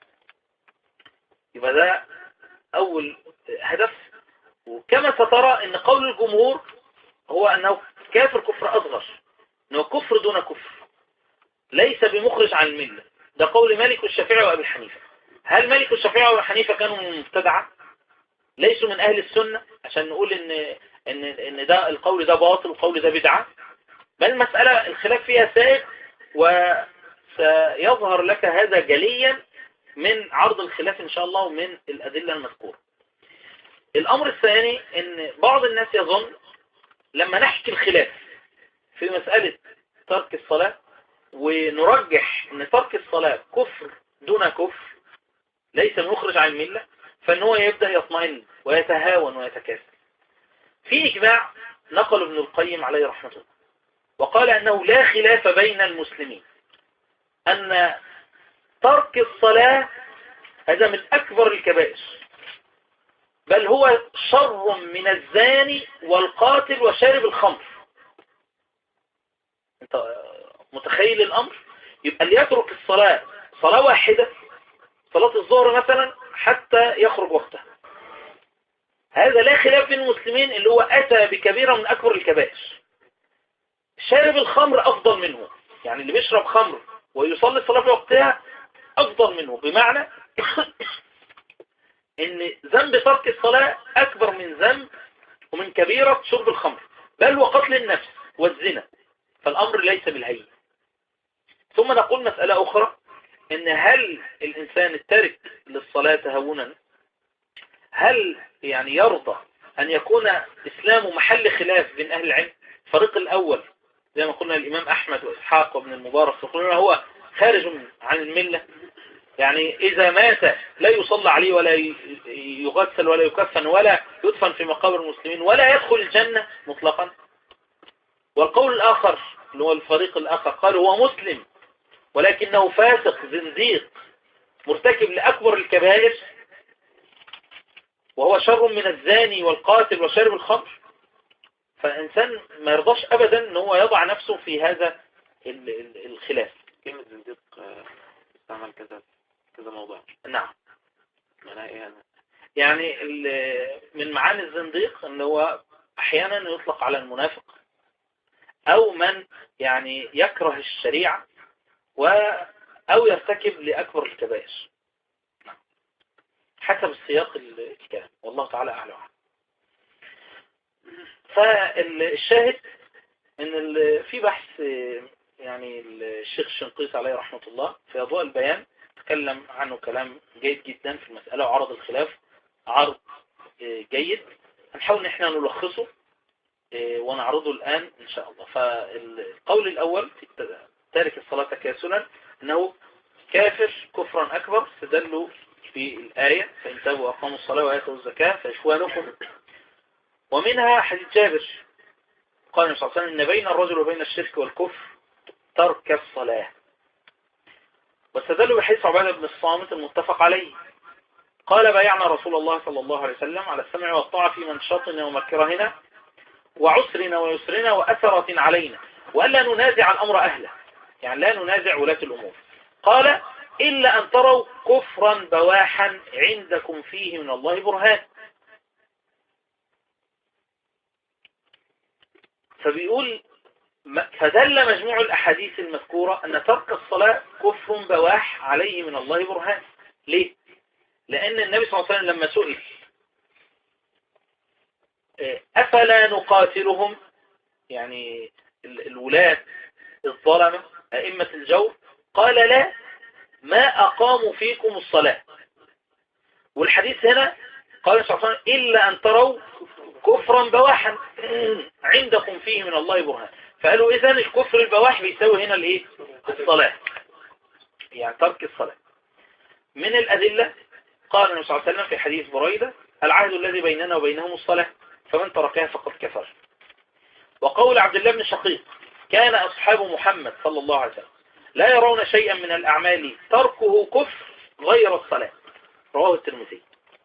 يبقى ده اول هدف وكما سترى ان قول الجمهور هو انه كافر كفر اصغر انه كفر دون كفر ليس بمخرج عن الملة ده قول مالك والشافعي وأبي حنيفة هل مالك والشافعي وأبي حنيفة كانوا من المبتدعة ليسوا من أهل السنة عشان نقول إن, إن, إن ده القول ده باطل والقول ده بدعة بل المسألة الخلاف فيها سائق وسيظهر لك هذا جليا من عرض الخلاف إن شاء الله ومن الأدلة المذكورة الأمر الثاني إن بعض الناس يظن لما نحكي الخلاف في مسألة ترك الصلاة ونرجح ان ترك الصلاة كفر دون كفر ليس مخرج عن الملة فان هو يبدأ يطمئن ويتهاون ويتكاسل في إجماع نقل ابن القيم عليه رحمة الله وقال أنه لا خلاف بين المسلمين أن ترك الصلاة هذا من أكبر الكبائر بل هو شر من الزاني والقاتل وشارب الخمر انت متخيل الأمر يبقى اللي يترك الصلاة صلاة واحدة صلاة الظهر مثلا حتى يخرج وقتها هذا لا خلاف بين المسلمين اللي هو أتى بكبيرة من أكبر الكبائر شارب الخمر أفضل منه يعني اللي بيشرب خمر ويصلي الصلاة في وقتها أفضل منه بمعنى ان ذنب ترك الصلاة أكبر من ذنب ومن كبيرة شرب الخمر بل وقتل النفس والزنا فالأمر ليس بالهين ثم نقول مسألة أخرى ان هل الإنسان التارك للصلاة تهونا هل يعني يرضى أن يكون إسلامه محل خلاف بين أهل العلم الفريق الأول زي ما قلنا الإمام أحمد وإسحاق وابن المبارك يقولون هو خارج عن الملة يعني إذا مات لا يصلى عليه ولا يغسل ولا يكفن ولا يدفن في مقابر المسلمين ولا يدخل الجنة مطلقا والقول الآخر اللي هو الفريق الآخر قال هو مسلم ولكنه فاسق زنديق مرتكب لأكبر الكبائر وهو شر من الزاني والقاتل وشارب الخمر فالإنسان ما يرضاش أبدا ان هو يضع نفسه في هذا الخلاف كلمة زنديق آه، استعمل كذا كذا موضوع نعم معناها ايه أنا؟ يعني من معاني الزنديق ان هو احيانا يطلق على المنافق او من يعني يكره الشريعة و او يرتكب لاكبر الكبائر حسب السياق الكلام والله تعالى اعلم فالشاهد ان في بحث يعني الشيخ الشنقيط عليه رحمة الله في أضواء البيان تكلم عنه كلام جيد جدا في المسألة وعرض الخلاف عرض آه، جيد هنحاول ان احنا نلخصه آه، ونعرضه الآن إن شاء الله فالقول الأول في تارك الصلاة تكاسلا أنه كافر كفرا أكبر استدلوا في الآية فإن تابوا وأقاموا الصلاة وآتوا الزكاة فإخوانكم ومنها حديث جابر قال النبي صلى الله عليه وسلم إن بين الرجل وبين الشرك والكفر ترك الصلاة واستدلوا بحديث عبادة بن الصامت المتفق عليه قال بايعنا رسول الله صلى الله عليه وسلم على السمع والطاعة في منشطنا ومكرهنا وعسرنا ويسرنا وأثرة علينا وألا ننازع الأمر أهله يعني لا ننازع ولاة الأمور قال إلا أن تروا كفرا بواحا عندكم فيه من الله برهان فبيقول فدل مجموع الأحاديث المذكورة أن ترك الصلاة كفر بواح عليه من الله برهان ليه؟ لأن النبي صلى الله عليه وسلم لما سئل آه، أفلا نقاتلهم يعني الولاة الظلمة أئمة الجور قال لا ما أقاموا فيكم الصلاة والحديث هنا قال صلى الله عليه وسلم إلا أن تروا كفرا بواحا عندكم فيه من الله برهان فقالوا إذا الكفر البواح بيساوي هنا الايه الصلاة يعني ترك الصلاة من الأدلة قال النبي صلى الله عليه وسلم في حديث بريدة العهد الذي بيننا وبينهم الصلاة فمن تركها فقد كفر وقول عبد الله بن شقيق كان أصحاب محمد صلى الله عليه وسلم لا يرون شيئا من الأعمال تركه كفر غير الصلاة رواه الترمذي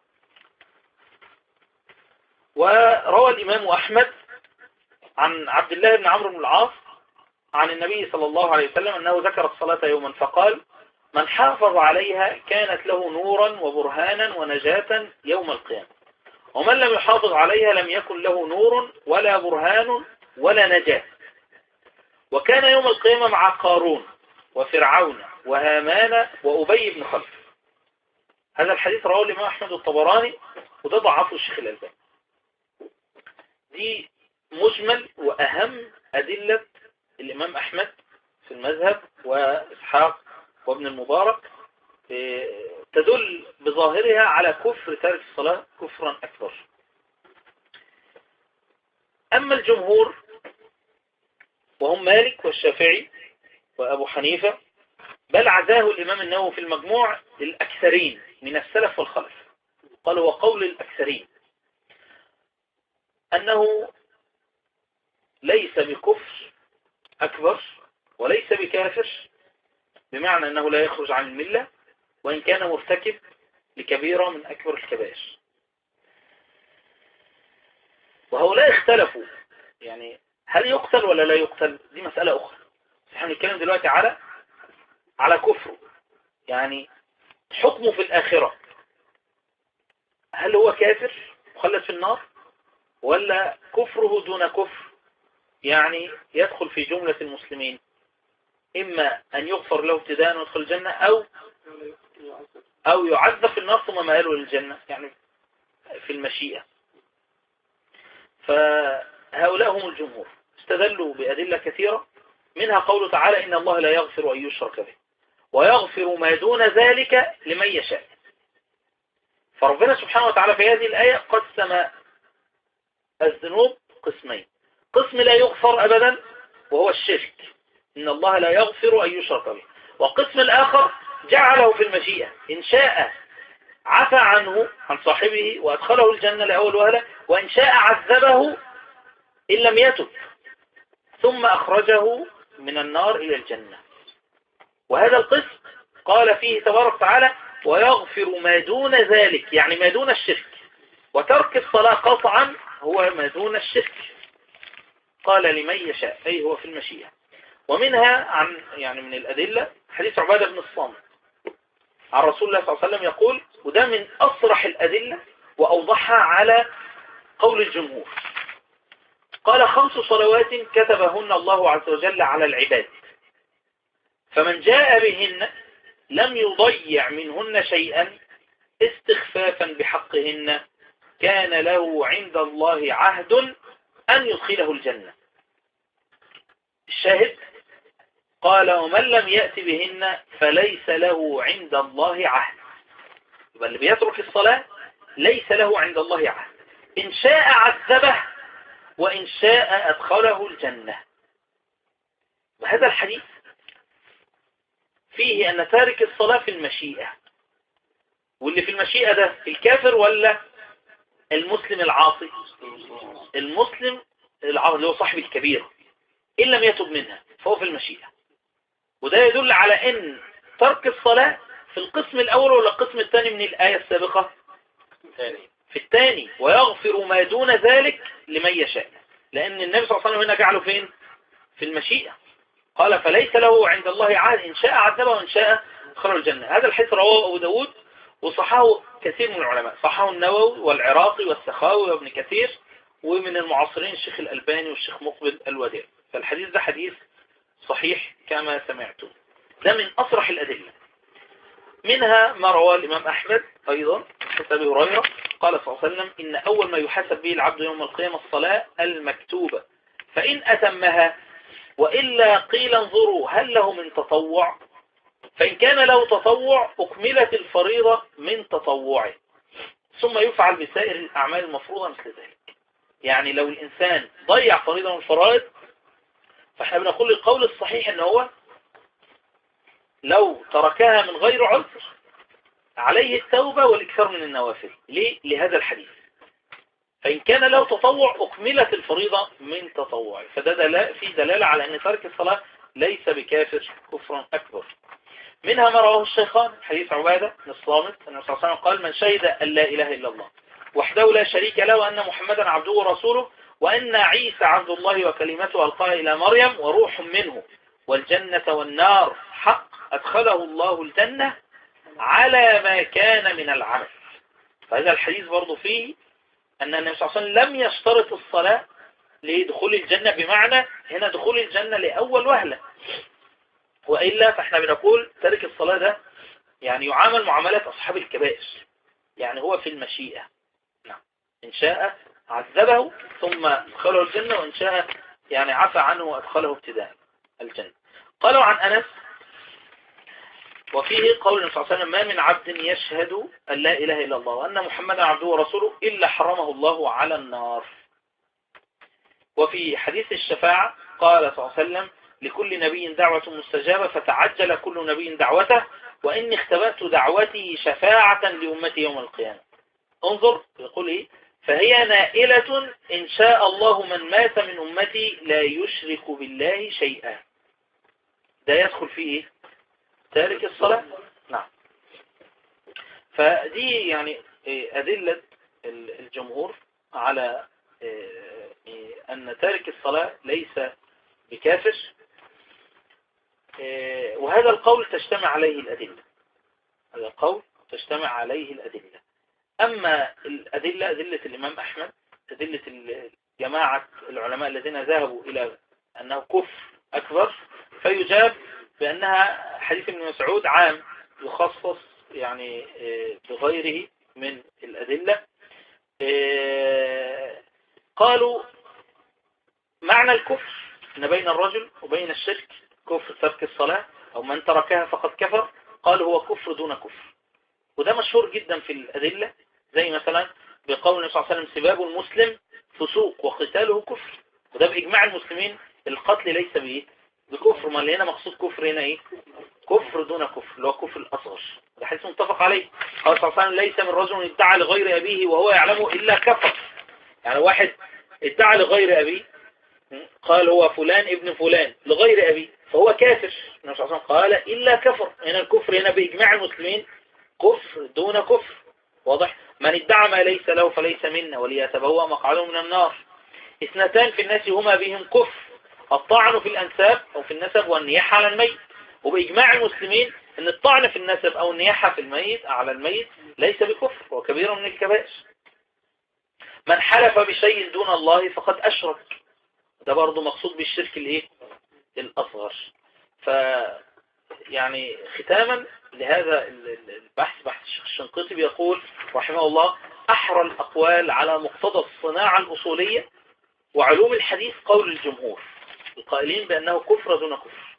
وروى الإمام أحمد عن عبد الله بن عمرو بن العاص عن النبي صلى الله عليه وسلم أنه ذكر الصلاة يوما فقال من حافظ عليها كانت له نورا وبرهانا ونجاة يوم القيامة ومن لم يحافظ عليها لم يكن له نور ولا برهان ولا نجاة وكان يوم القيامة مع قارون وفرعون وهامان وأبي بن خلف هذا الحديث رواه الإمام أحمد الطبراني وده ضعفه الشيخ الألباني دي مجمل وأهم أدلة الإمام أحمد في المذهب وإسحاق وابن المبارك آه، تدل بظاهرها على كفر تارك الصلاة كفرا أكبر أما الجمهور وهم مالك والشافعي وأبو حنيفة بل عزاه الإمام النووي في المجموع للأكثرين من السلف والخلف قال هو قول الأكثرين أنه ليس بكفر أكبر وليس بكافر بمعنى أنه لا يخرج عن الملة وإن كان مرتكب لكبيرة من أكبر الكبائر وهؤلاء اختلفوا يعني هل يقتل ولا لا يقتل دي مسألة أخرى احنا بنتكلم دلوقتي على على كفره يعني حكمه في الآخرة هل هو كافر مخلد في النار ولا كفره دون كفر يعني يدخل في جملة المسلمين إما أن يغفر له ابتداء ويدخل الجنة أو أو يعذب في النار ثم مآله للجنة يعني في المشيئة فهؤلاء هم الجمهور استدلوا بأدلة كثيرة منها قوله تعالى إن الله لا يغفر أن يشرك به ويغفر ما دون ذلك لمن يشاء فربنا سبحانه وتعالى في هذه الآية قسم الذنوب قسمين قسم لا يغفر أبدا وهو الشرك إن الله لا يغفر أن يشرك به والقسم الآخر جعله في المشيئة إن شاء عفى عنه عن صاحبه وأدخله الجنة لأول وهلة وإن شاء عذبه إن لم يتب ثم أخرجه من النار إلى الجنة وهذا القسم قال فيه تبارك تعالى ويغفر ما دون ذلك يعني ما دون الشرك وترك الصلاة قطعا هو ما دون الشرك قال لمن يشاء أي هو في المشيئة ومنها عن يعني من الأدلة حديث عبادة بن الصامت عن رسول الله صلى الله عليه وسلم يقول وده من أصرح الأدلة وأوضحها على قول الجمهور قال خمس صلوات كتبهن الله عز وجل على العباد فمن جاء بهن لم يضيع منهن شيئا استخفافا بحقهن كان له عند الله عهد أن يدخله الجنة الشاهد قال ومن لم يأت بهن فليس له عند الله عهد يبقى اللي بيترك الصلاة ليس له عند الله عهد إن شاء عذبه وإن شاء أدخله الجنة وهذا الحديث فيه أن تارك الصلاة في المشيئة واللي في المشيئة ده الكافر ولا المسلم العاصي المسلم العاصي اللي هو صاحب الكبيرة إن لم يتب منها فهو في المشيئة وده يدل على أن ترك الصلاة في القسم الأول ولا القسم الثاني من الآية السابقة في الثاني ويغفر ما دون ذلك لمن يشاء لأن النبي صلى الله عليه وسلم هنا جعله فين في المشيئة قال فليس له عند الله عاد إن شاء عذبه وإن شاء خرج الجنة هذا الحديث رواه أبو داود وصححه كثير من العلماء صححه النووي والعراقي والسخاوي وابن كثير ومن المعاصرين الشيخ الألباني والشيخ مقبل الوديع فالحديث ده حديث صحيح كما سمعتم ده من أصرح الأدلة منها ما رواه الإمام أحمد أيضا حسب هريرة قال صلى الله عليه وسلم إن أول ما يحاسب به العبد يوم القيامة الصلاة المكتوبة فإن أتمها وإلا قيل انظروا هل له من تطوع فإن كان له تطوع أكملت الفريضة من تطوعه ثم يفعل بسائر الأعمال المفروضة مثل ذلك يعني لو الإنسان ضيع فريضة من الفرائض فاحنا بنقول القول الصحيح ان هو لو تركها من غير عذر عليه التوبة والإكثار من النوافل ليه؟ لهذا الحديث فإن كان له تطوع أكملت الفريضة من تطوعه فده دل... في دلالة على أن ترك الصلاة ليس بكافر كفرا أكبر منها ما رواه الشيخان حديث عبادة بن الصامت أن صلى الله عليه وسلم قال من شهد أن لا إله إلا الله وحده لا شريك له وأن محمدا عبده ورسوله وأن عيسى عبد الله وكلمته ألقاها إلى مريم وروح منه والجنة والنار حق أدخله الله الجنة على ما كان من العمل فهذا الحديث برضو فيه أن النبي صلى الله عليه وسلم لم يشترط الصلاة لدخول الجنة بمعنى هنا دخول الجنة لأول وهلة وإلا فإحنا بنقول ترك الصلاة ده يعني يعامل معاملة أصحاب الكبائر يعني هو في المشيئة نعم إن شاء عذبه ثم ادخله الجنة وإن شاء يعني عفى عنه وأدخله ابتداء الجنة قالوا عن أنس وفيه قول النبي صلى الله عليه وسلم ما من عبد يشهد أن لا إله إلا الله وأن محمدا عبده ورسوله إلا حرمه الله على النار وفي حديث الشفاعة قال صلى الله عليه وسلم لكل نبي دعوة مستجابة فتعجل كل نبي دعوته وإني اختبأت دعوتي شفاعة لأمتي يوم القيامة انظر يقول إيه فهي نائلة إن شاء الله من مات من أمتي لا يشرك بالله شيئا ده يدخل فيه إيه تارك الصلاة نعم فدي يعني إيه، أدلة الجمهور على إيه، إيه، أن تارك الصلاة ليس بكافر وهذا القول تجتمع عليه الأدلة هذا القول تجتمع عليه الأدلة أما الأدلة أدلة الإمام أحمد أدلة جماعة العلماء الذين ذهبوا إلى أنه كفر أكبر فيجاب بأنها حديث ابن مسعود عام يخصص يعني آه، بغيره من الأدلة آه، قالوا معنى الكفر أن بين الرجل وبين الشرك كفر ترك الصلاة أو من تركها فقد كفر قال هو كفر دون كفر وده مشهور جدا في الأدلة زي مثلا بقول النبي صلى الله عليه وسلم سباب المسلم فسوق وقتاله كفر وده بإجماع المسلمين القتل ليس بإيه بكفر ما اللي هنا مقصود كفر هنا إيه كفر دون كفر اللي هو كفر الأصغر ده حديث متفق عليه قال صلى الله عليه وسلم ليس من رجل ادعى لغير أبيه وهو يعلمه إلا كفر يعني واحد ادعى لغير أبيه قال هو فلان ابن فلان لغير أبيه فهو كافر النبي صلى الله عليه وسلم قال إلا كفر هنا الكفر هنا بإجماع المسلمين كفر دون كفر واضح من ادعى ما ليس له فليس منا وليتبوأ مقعده من النار اثنتان في الناس هما بهم كفر الطعن في الأنساب أو في النسب والنياحة على الميت وبإجماع المسلمين أن الطعن في النسب أو النياحة في الميت على الميت ليس بكفر وكبير من الكبائر من حلف بشيء دون الله فقد أشرك ده برضو مقصود بالشرك الايه الأصغر ف يعني ختاما لهذا البحث بحث الشيخ الشنقيطي بيقول رحمه الله أحرى الأقوال على مقتضى الصناعة الأصولية وعلوم الحديث قول الجمهور القائلين بأنه كفر دون كفر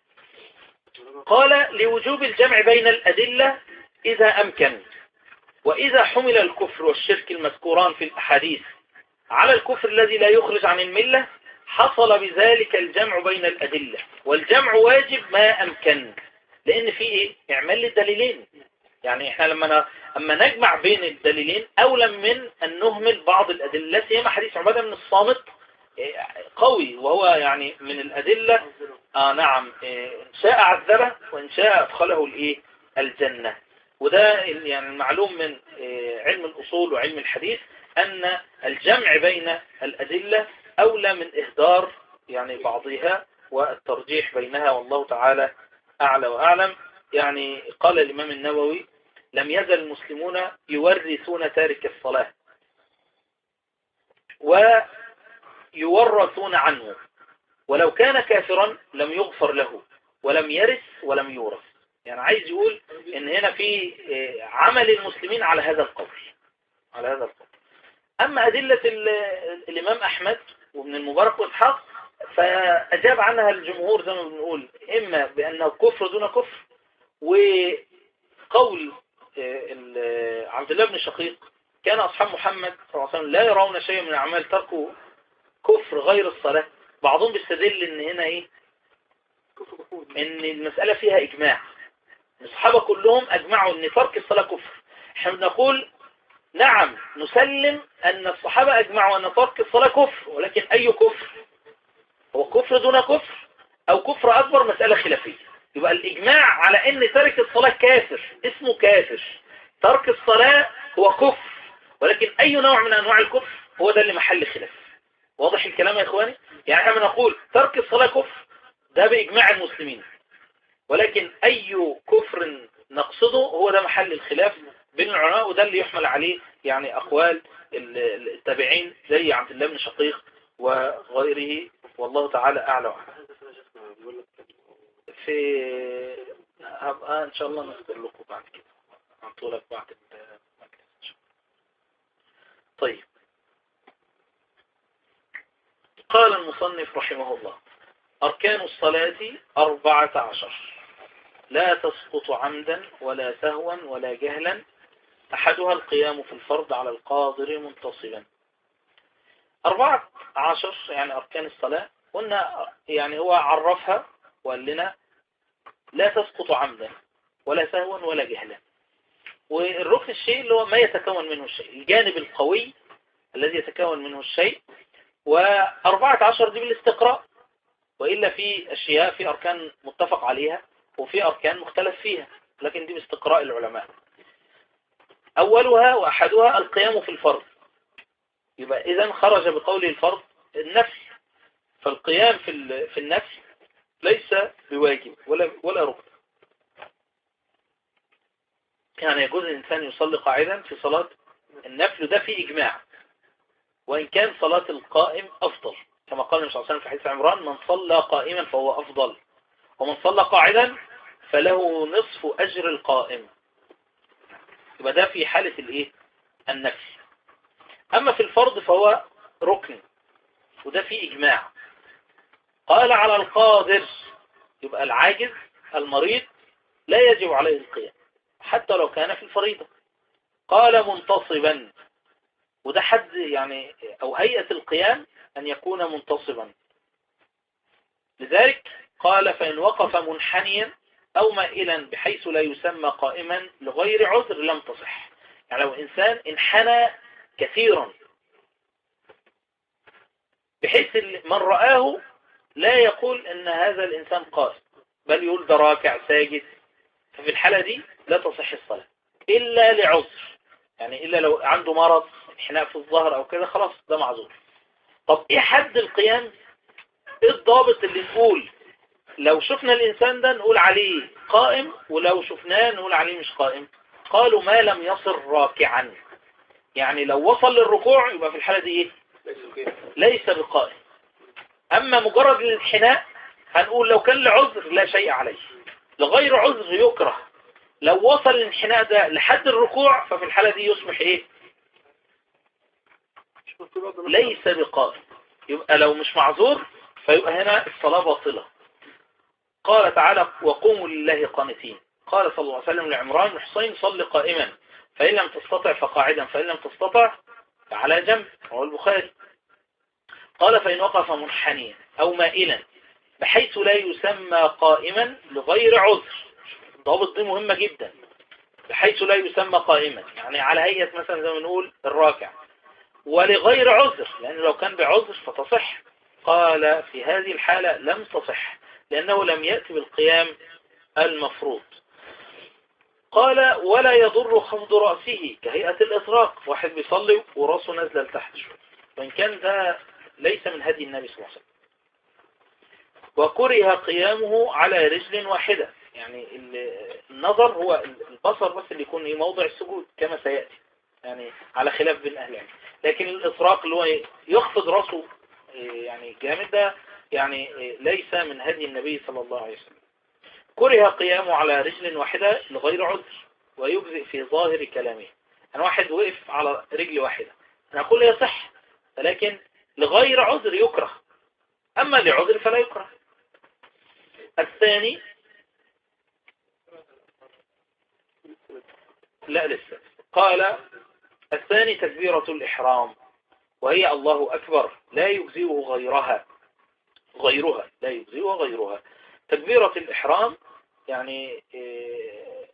قال لوجوب الجمع بين الأدلة إذا أمكن وإذا حمل الكفر والشرك المذكوران في الأحاديث على الكفر الذي لا يخرج عن الملة حصل بذلك الجمع بين الأدلة والجمع واجب ما أمكن لأن في إيه؟ إعمال للدليلين يعني إحنا لما أما نجمع بين الدليلين أولا من أن نهمل بعض الأدلة سيما حديث عبادة من الصامت قوي وهو يعني من الأدلة آه نعم إيه، إن شاء عذبه وإن شاء أدخله الإيه الجنة وده يعني المعلوم من إيه، علم الأصول وعلم الحديث أن الجمع بين الأدلة أولى من إهدار يعني بعضها والترجيح بينها والله تعالى أعلى وأعلم يعني قال الإمام النووي لم يزل المسلمون يورثون تارك الصلاة ويورثون عنه ولو كان كافرا لم يغفر له ولم يرث ولم يورث يعني عايز يقول ان هنا في آه، عمل المسلمين على هذا القول على هذا القول اما ادلة الامام احمد وابن المبارك واسحاق فاجاب عنها الجمهور زي ما بنقول اما بانه كفر دون كفر وقول آه، عبد الله بن شقيق كان اصحاب محمد صلى الله عليه وسلم لا يرون شيئا من اعمال تركوا كفر غير الصلاة بعضهم بيستدل ان هنا ايه ان المسألة فيها اجماع الصحابة كلهم اجمعوا ان ترك الصلاة كفر احنا بنقول نعم نسلم ان الصحابة اجمعوا ان ترك الصلاة كفر ولكن اي كفر هو كفر دون كفر او كفر اكبر مسألة خلافية يبقى الاجماع على ان ترك الصلاة كافر اسمه كافر ترك الصلاة هو كفر ولكن اي نوع من انواع الكفر هو ده اللي محل خلاف واضح الكلام يا اخواني يعني احنا بنقول ترك الصلاة كفر ده بإجماع المسلمين ولكن أي كفر نقصده هو ده محل الخلاف بين العلماء وده اللي يحمل عليه يعني أقوال التابعين زي عبد الله بن شقيق وغيره والله تعالى أعلى وأعلى في هبقى إن شاء الله نذكر لكم بعد كده لك بعد طيب قال المصنف رحمه الله أركان الصلاة أربعة عشر لا تسقط عمدا ولا سهوا ولا جهلا أحدها القيام في الفرض على القادر منتصبا أربعة عشر يعني أركان الصلاة قلنا يعني هو عرفها وقال لنا لا تسقط عمدا ولا سهوا ولا جهلا والركن الشيء اللي هو ما يتكون منه الشيء الجانب القوي الذي يتكون منه الشيء وأربعة عشر دي بالاستقراء وإلا في أشياء في أركان متفق عليها وفي أركان مختلف فيها لكن دي باستقراء العلماء أولها وأحدها القيام في الفرض يبقى إذا خرج بقول الفرض النفس فالقيام في في النفس ليس بواجب ولا ولا ركن يعني يجوز الإنسان يصلي قاعدا في صلاة النفل ده في إجماع وإن كان صلاة القائم أفضل كما قال النبي صلى الله عليه وسلم في حديث عمران من صلى قائما فهو أفضل ومن صلى قاعدا فله نصف أجر القائم يبقى ده في حالة الإيه النفل أما في الفرض فهو ركن وده في إجماع قال على القادر يبقى العاجز المريض لا يجب عليه القيام حتى لو كان في الفريضة قال منتصبا وده حد يعني أو هيئة القيام أن يكون منتصبا لذلك قال فإن وقف منحنيا أو مائلا بحيث لا يسمى قائما لغير عذر لم تصح يعني لو إنسان انحنى كثيرا بحيث من رآه لا يقول ان هذا الانسان قائم بل يقول ده راكع ساجد ففي الحالة دي لا تصح الصلاة الا لعذر يعني الا لو عنده مرض انحناء في الظهر او كده خلاص ده معذور طب ايه حد القيام ايه الضابط اللي نقول لو شفنا الانسان ده نقول عليه قائم ولو شفناه نقول عليه مش قائم قالوا ما لم يصل راكعا يعني لو وصل للركوع يبقى في الحالة دي ايه ليس بقائم أما مجرد الانحناء هنقول لو كان لعذر لا شيء عليه لغير عذر يكره لو وصل الانحناء ده لحد الركوع ففي الحالة دي يصبح ايه ليس بقائم يبقى لو مش معذور فيبقى هنا الصلاة باطلة قال تعالى وقوموا لله قانتين قال صلى الله عليه وسلم لعمران بن حسين صل قائما فإن لم تستطع فقاعدا فإن لم تستطع فعلى جنب هو البخاري قال فإن وقف منحنيا أو مائلا بحيث لا يسمى قائما لغير عذر الضابط دي مهمة جدا بحيث لا يسمى قائما يعني على هيئة مثلا زي ما نقول الراكع ولغير عذر لأن لو كان بعذر فتصح قال في هذه الحالة لم تصح لأنه لم يأتي بالقيام المفروض قال ولا يضر خفض رأسه كهيئة الإطراق واحد بيصلي وراسه نازله لتحت شوية وإن كان ده ليس من هدي النبي صلى الله عليه وسلم وكره قيامه على رجل واحدة يعني النظر هو البصر بس اللي يكون موضع السجود كما سيأتي يعني على خلاف بين أهل العلم لكن الإطراق اللي هو يخفض رأسه يعني جامد ده يعني ليس من هدي النبي صلى الله عليه وسلم كره قيامه على رجل واحدة لغير عذر ويجزئ في ظاهر كلامه أنا واحد وقف على رجل واحدة أنا أقول يصح ولكن لغير عذر يكره أما لعذر فلا يكره الثاني لا لسه قال الثاني تكبيرة الإحرام وهي الله أكبر لا يجزئه غيرها غيرها لا يجزئه غيرها تكبيرة الإحرام يعني إيه،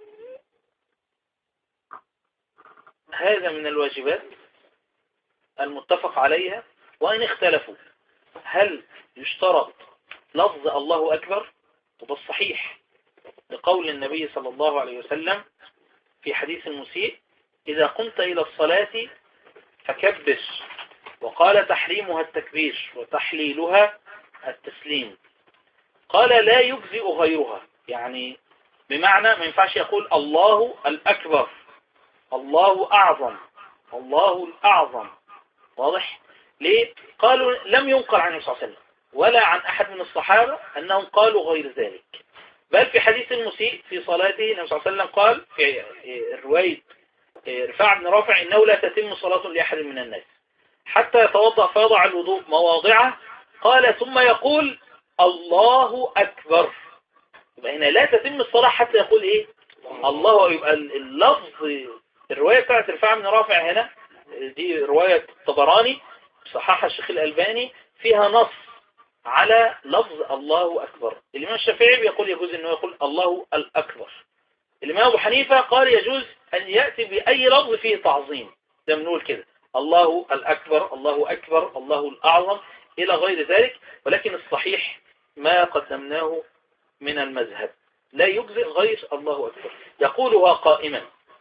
هذا من الواجبات المتفق عليها وإن اختلفوا هل يشترط لفظ الله أكبر وده الصحيح لقول النبي صلى الله عليه وسلم في حديث المسيء إذا قمت إلى الصلاة فكبر وقال تحريمها التكبير وتحليلها التسليم قال لا يجزئ غيرها يعني بمعنى ما ينفعش يقول الله الأكبر الله أعظم الله الأعظم واضح ليه قالوا لم ينقل عن النبي صلى الله عليه وسلم ولا عن أحد من الصحابة أنهم قالوا غير ذلك بل في حديث المسيء في صلاته النبي صلى الله عليه وسلم قال في الرواية رفاع بن رافع إنه لا تتم صلاة لأحد من الناس حتى يتوضأ فيضع الوضوء مواضعه قال ثم يقول الله أكبر يبقى هنا لا تتم الصلاة حتى يقول إيه الله يبقى اللفظ الرواية بتاعت رفاع بن رافع هنا دي رواية الطبراني صححها الشيخ الألباني فيها نص على لفظ الله أكبر الإمام الشافعي بيقول يجوز أنه يقول الله الأكبر الإمام أبو حنيفة قال يجوز أن يأتي بأي لفظ فيه تعظيم ده بنقول كده الله الأكبر الله أكبر الله الأعظم إلى غير ذلك ولكن الصحيح ما قدمناه من المذهب لا يجزئ غير الله أكبر يقولها قائما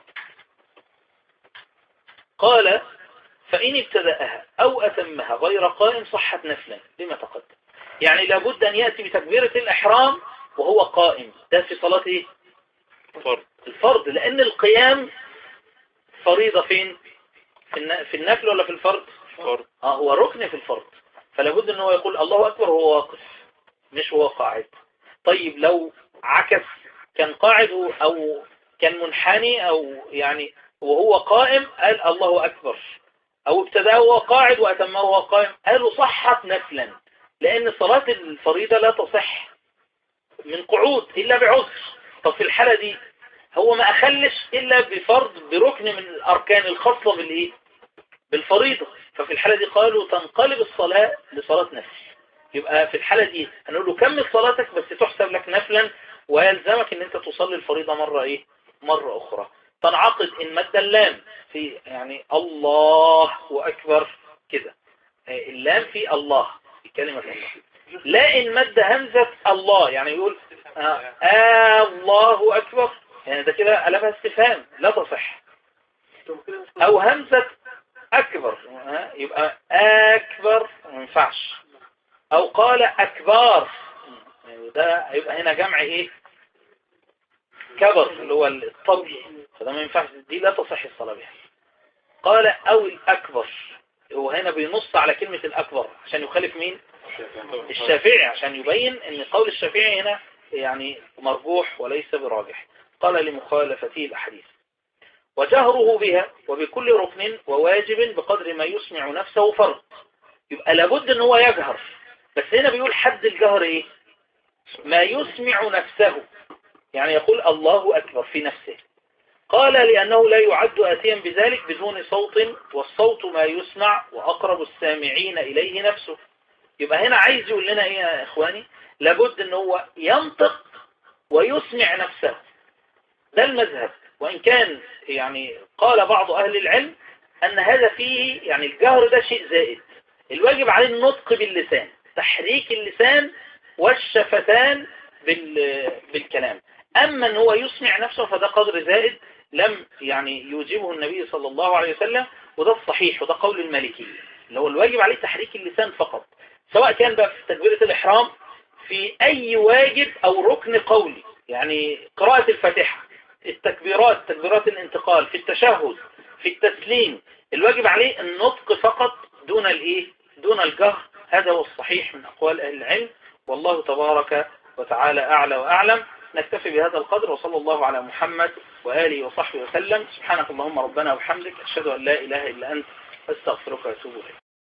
قال فإن ابتدأها أو أتمها غير قائم صحت نفلا لما تقدم يعني لابد أن يأتي بتكبيرة الإحرام وهو قائم ده في صلاة إيه؟ فرض الفرض لأن القيام فريضة فين في النفل ولا في الفرض فرض اه هو ركن في الفرض فلا بد ان هو يقول الله اكبر وهو واقف مش هو قاعد طيب لو عكس كان قاعد او كان منحني او يعني وهو قائم قال الله اكبر او ابتداه وهو قاعد واتمه وهو قائم قالوا صحت نفلا لان صلاة الفريضة لا تصح من قعود الا بعذر طب في الحالة دي هو ما اخلش الا بفرض بركن من الاركان الخاصة بالايه بالفريضة ففي الحالة دي قالوا تنقلب الصلاة لصلاة نفل يبقى في الحالة دي هنقول له كمل صلاتك بس تحسب لك نفلا ويلزمك ان انت تصلي الفريضة مرة ايه مرة اخرى تنعقد ان مد اللام في يعني الله اكبر كده اللام في الله في كلمة الله لا ان مد همزة الله يعني يقول آه, آه الله اكبر يعني ده كده قلبها استفهام لا تصح او همزة اكبر يبقى اكبر ما ينفعش او قال اكبار ده هيبقى هنا جمع ايه كبر اللي هو الطبي فده ما ينفعش دي لا تصح الصلاة بها قال او الاكبر هو هنا بينص على كلمة الاكبر عشان يخالف مين الشافعي عشان يبين ان قول الشافعي هنا يعني مرجوح وليس براجح قال لمخالفته الاحاديث وجهره بها وبكل ركن وواجب بقدر ما يسمع نفسه فرض يبقى لابد ان هو يجهر بس هنا بيقول حد الجهر ايه ما يسمع نفسه يعني يقول الله اكبر في نفسه قال لانه لا يعد اتيا بذلك بدون صوت والصوت ما يسمع واقرب السامعين اليه نفسه يبقى هنا عايز يقول لنا ايه يا اخواني لابد ان هو ينطق ويسمع نفسه ده المذهب وإن كان يعني قال بعض أهل العلم أن هذا فيه يعني الجهر ده شيء زائد الواجب عليه النطق باللسان تحريك اللسان والشفتان بالكلام أما أن هو يسمع نفسه فده قدر زائد لم يعني يوجبه النبي صلى الله عليه وسلم وده الصحيح وده قول المالكي اللي هو الواجب عليه تحريك اللسان فقط سواء كان بقى في تكبيرة الإحرام في أي واجب أو ركن قولي يعني قراءة الفاتحة التكبيرات تكبيرات الانتقال في التشهد في التسليم الواجب عليه النطق فقط دون الايه دون الجهر هذا هو الصحيح من اقوال اهل العلم والله تبارك وتعالى اعلى واعلم نكتفي بهذا القدر وصلى الله على محمد وآله وصحبه وسلم سبحانك اللهم ربنا وبحمدك أشهد أن لا إله إلا أنت أستغفرك وأتوب إليك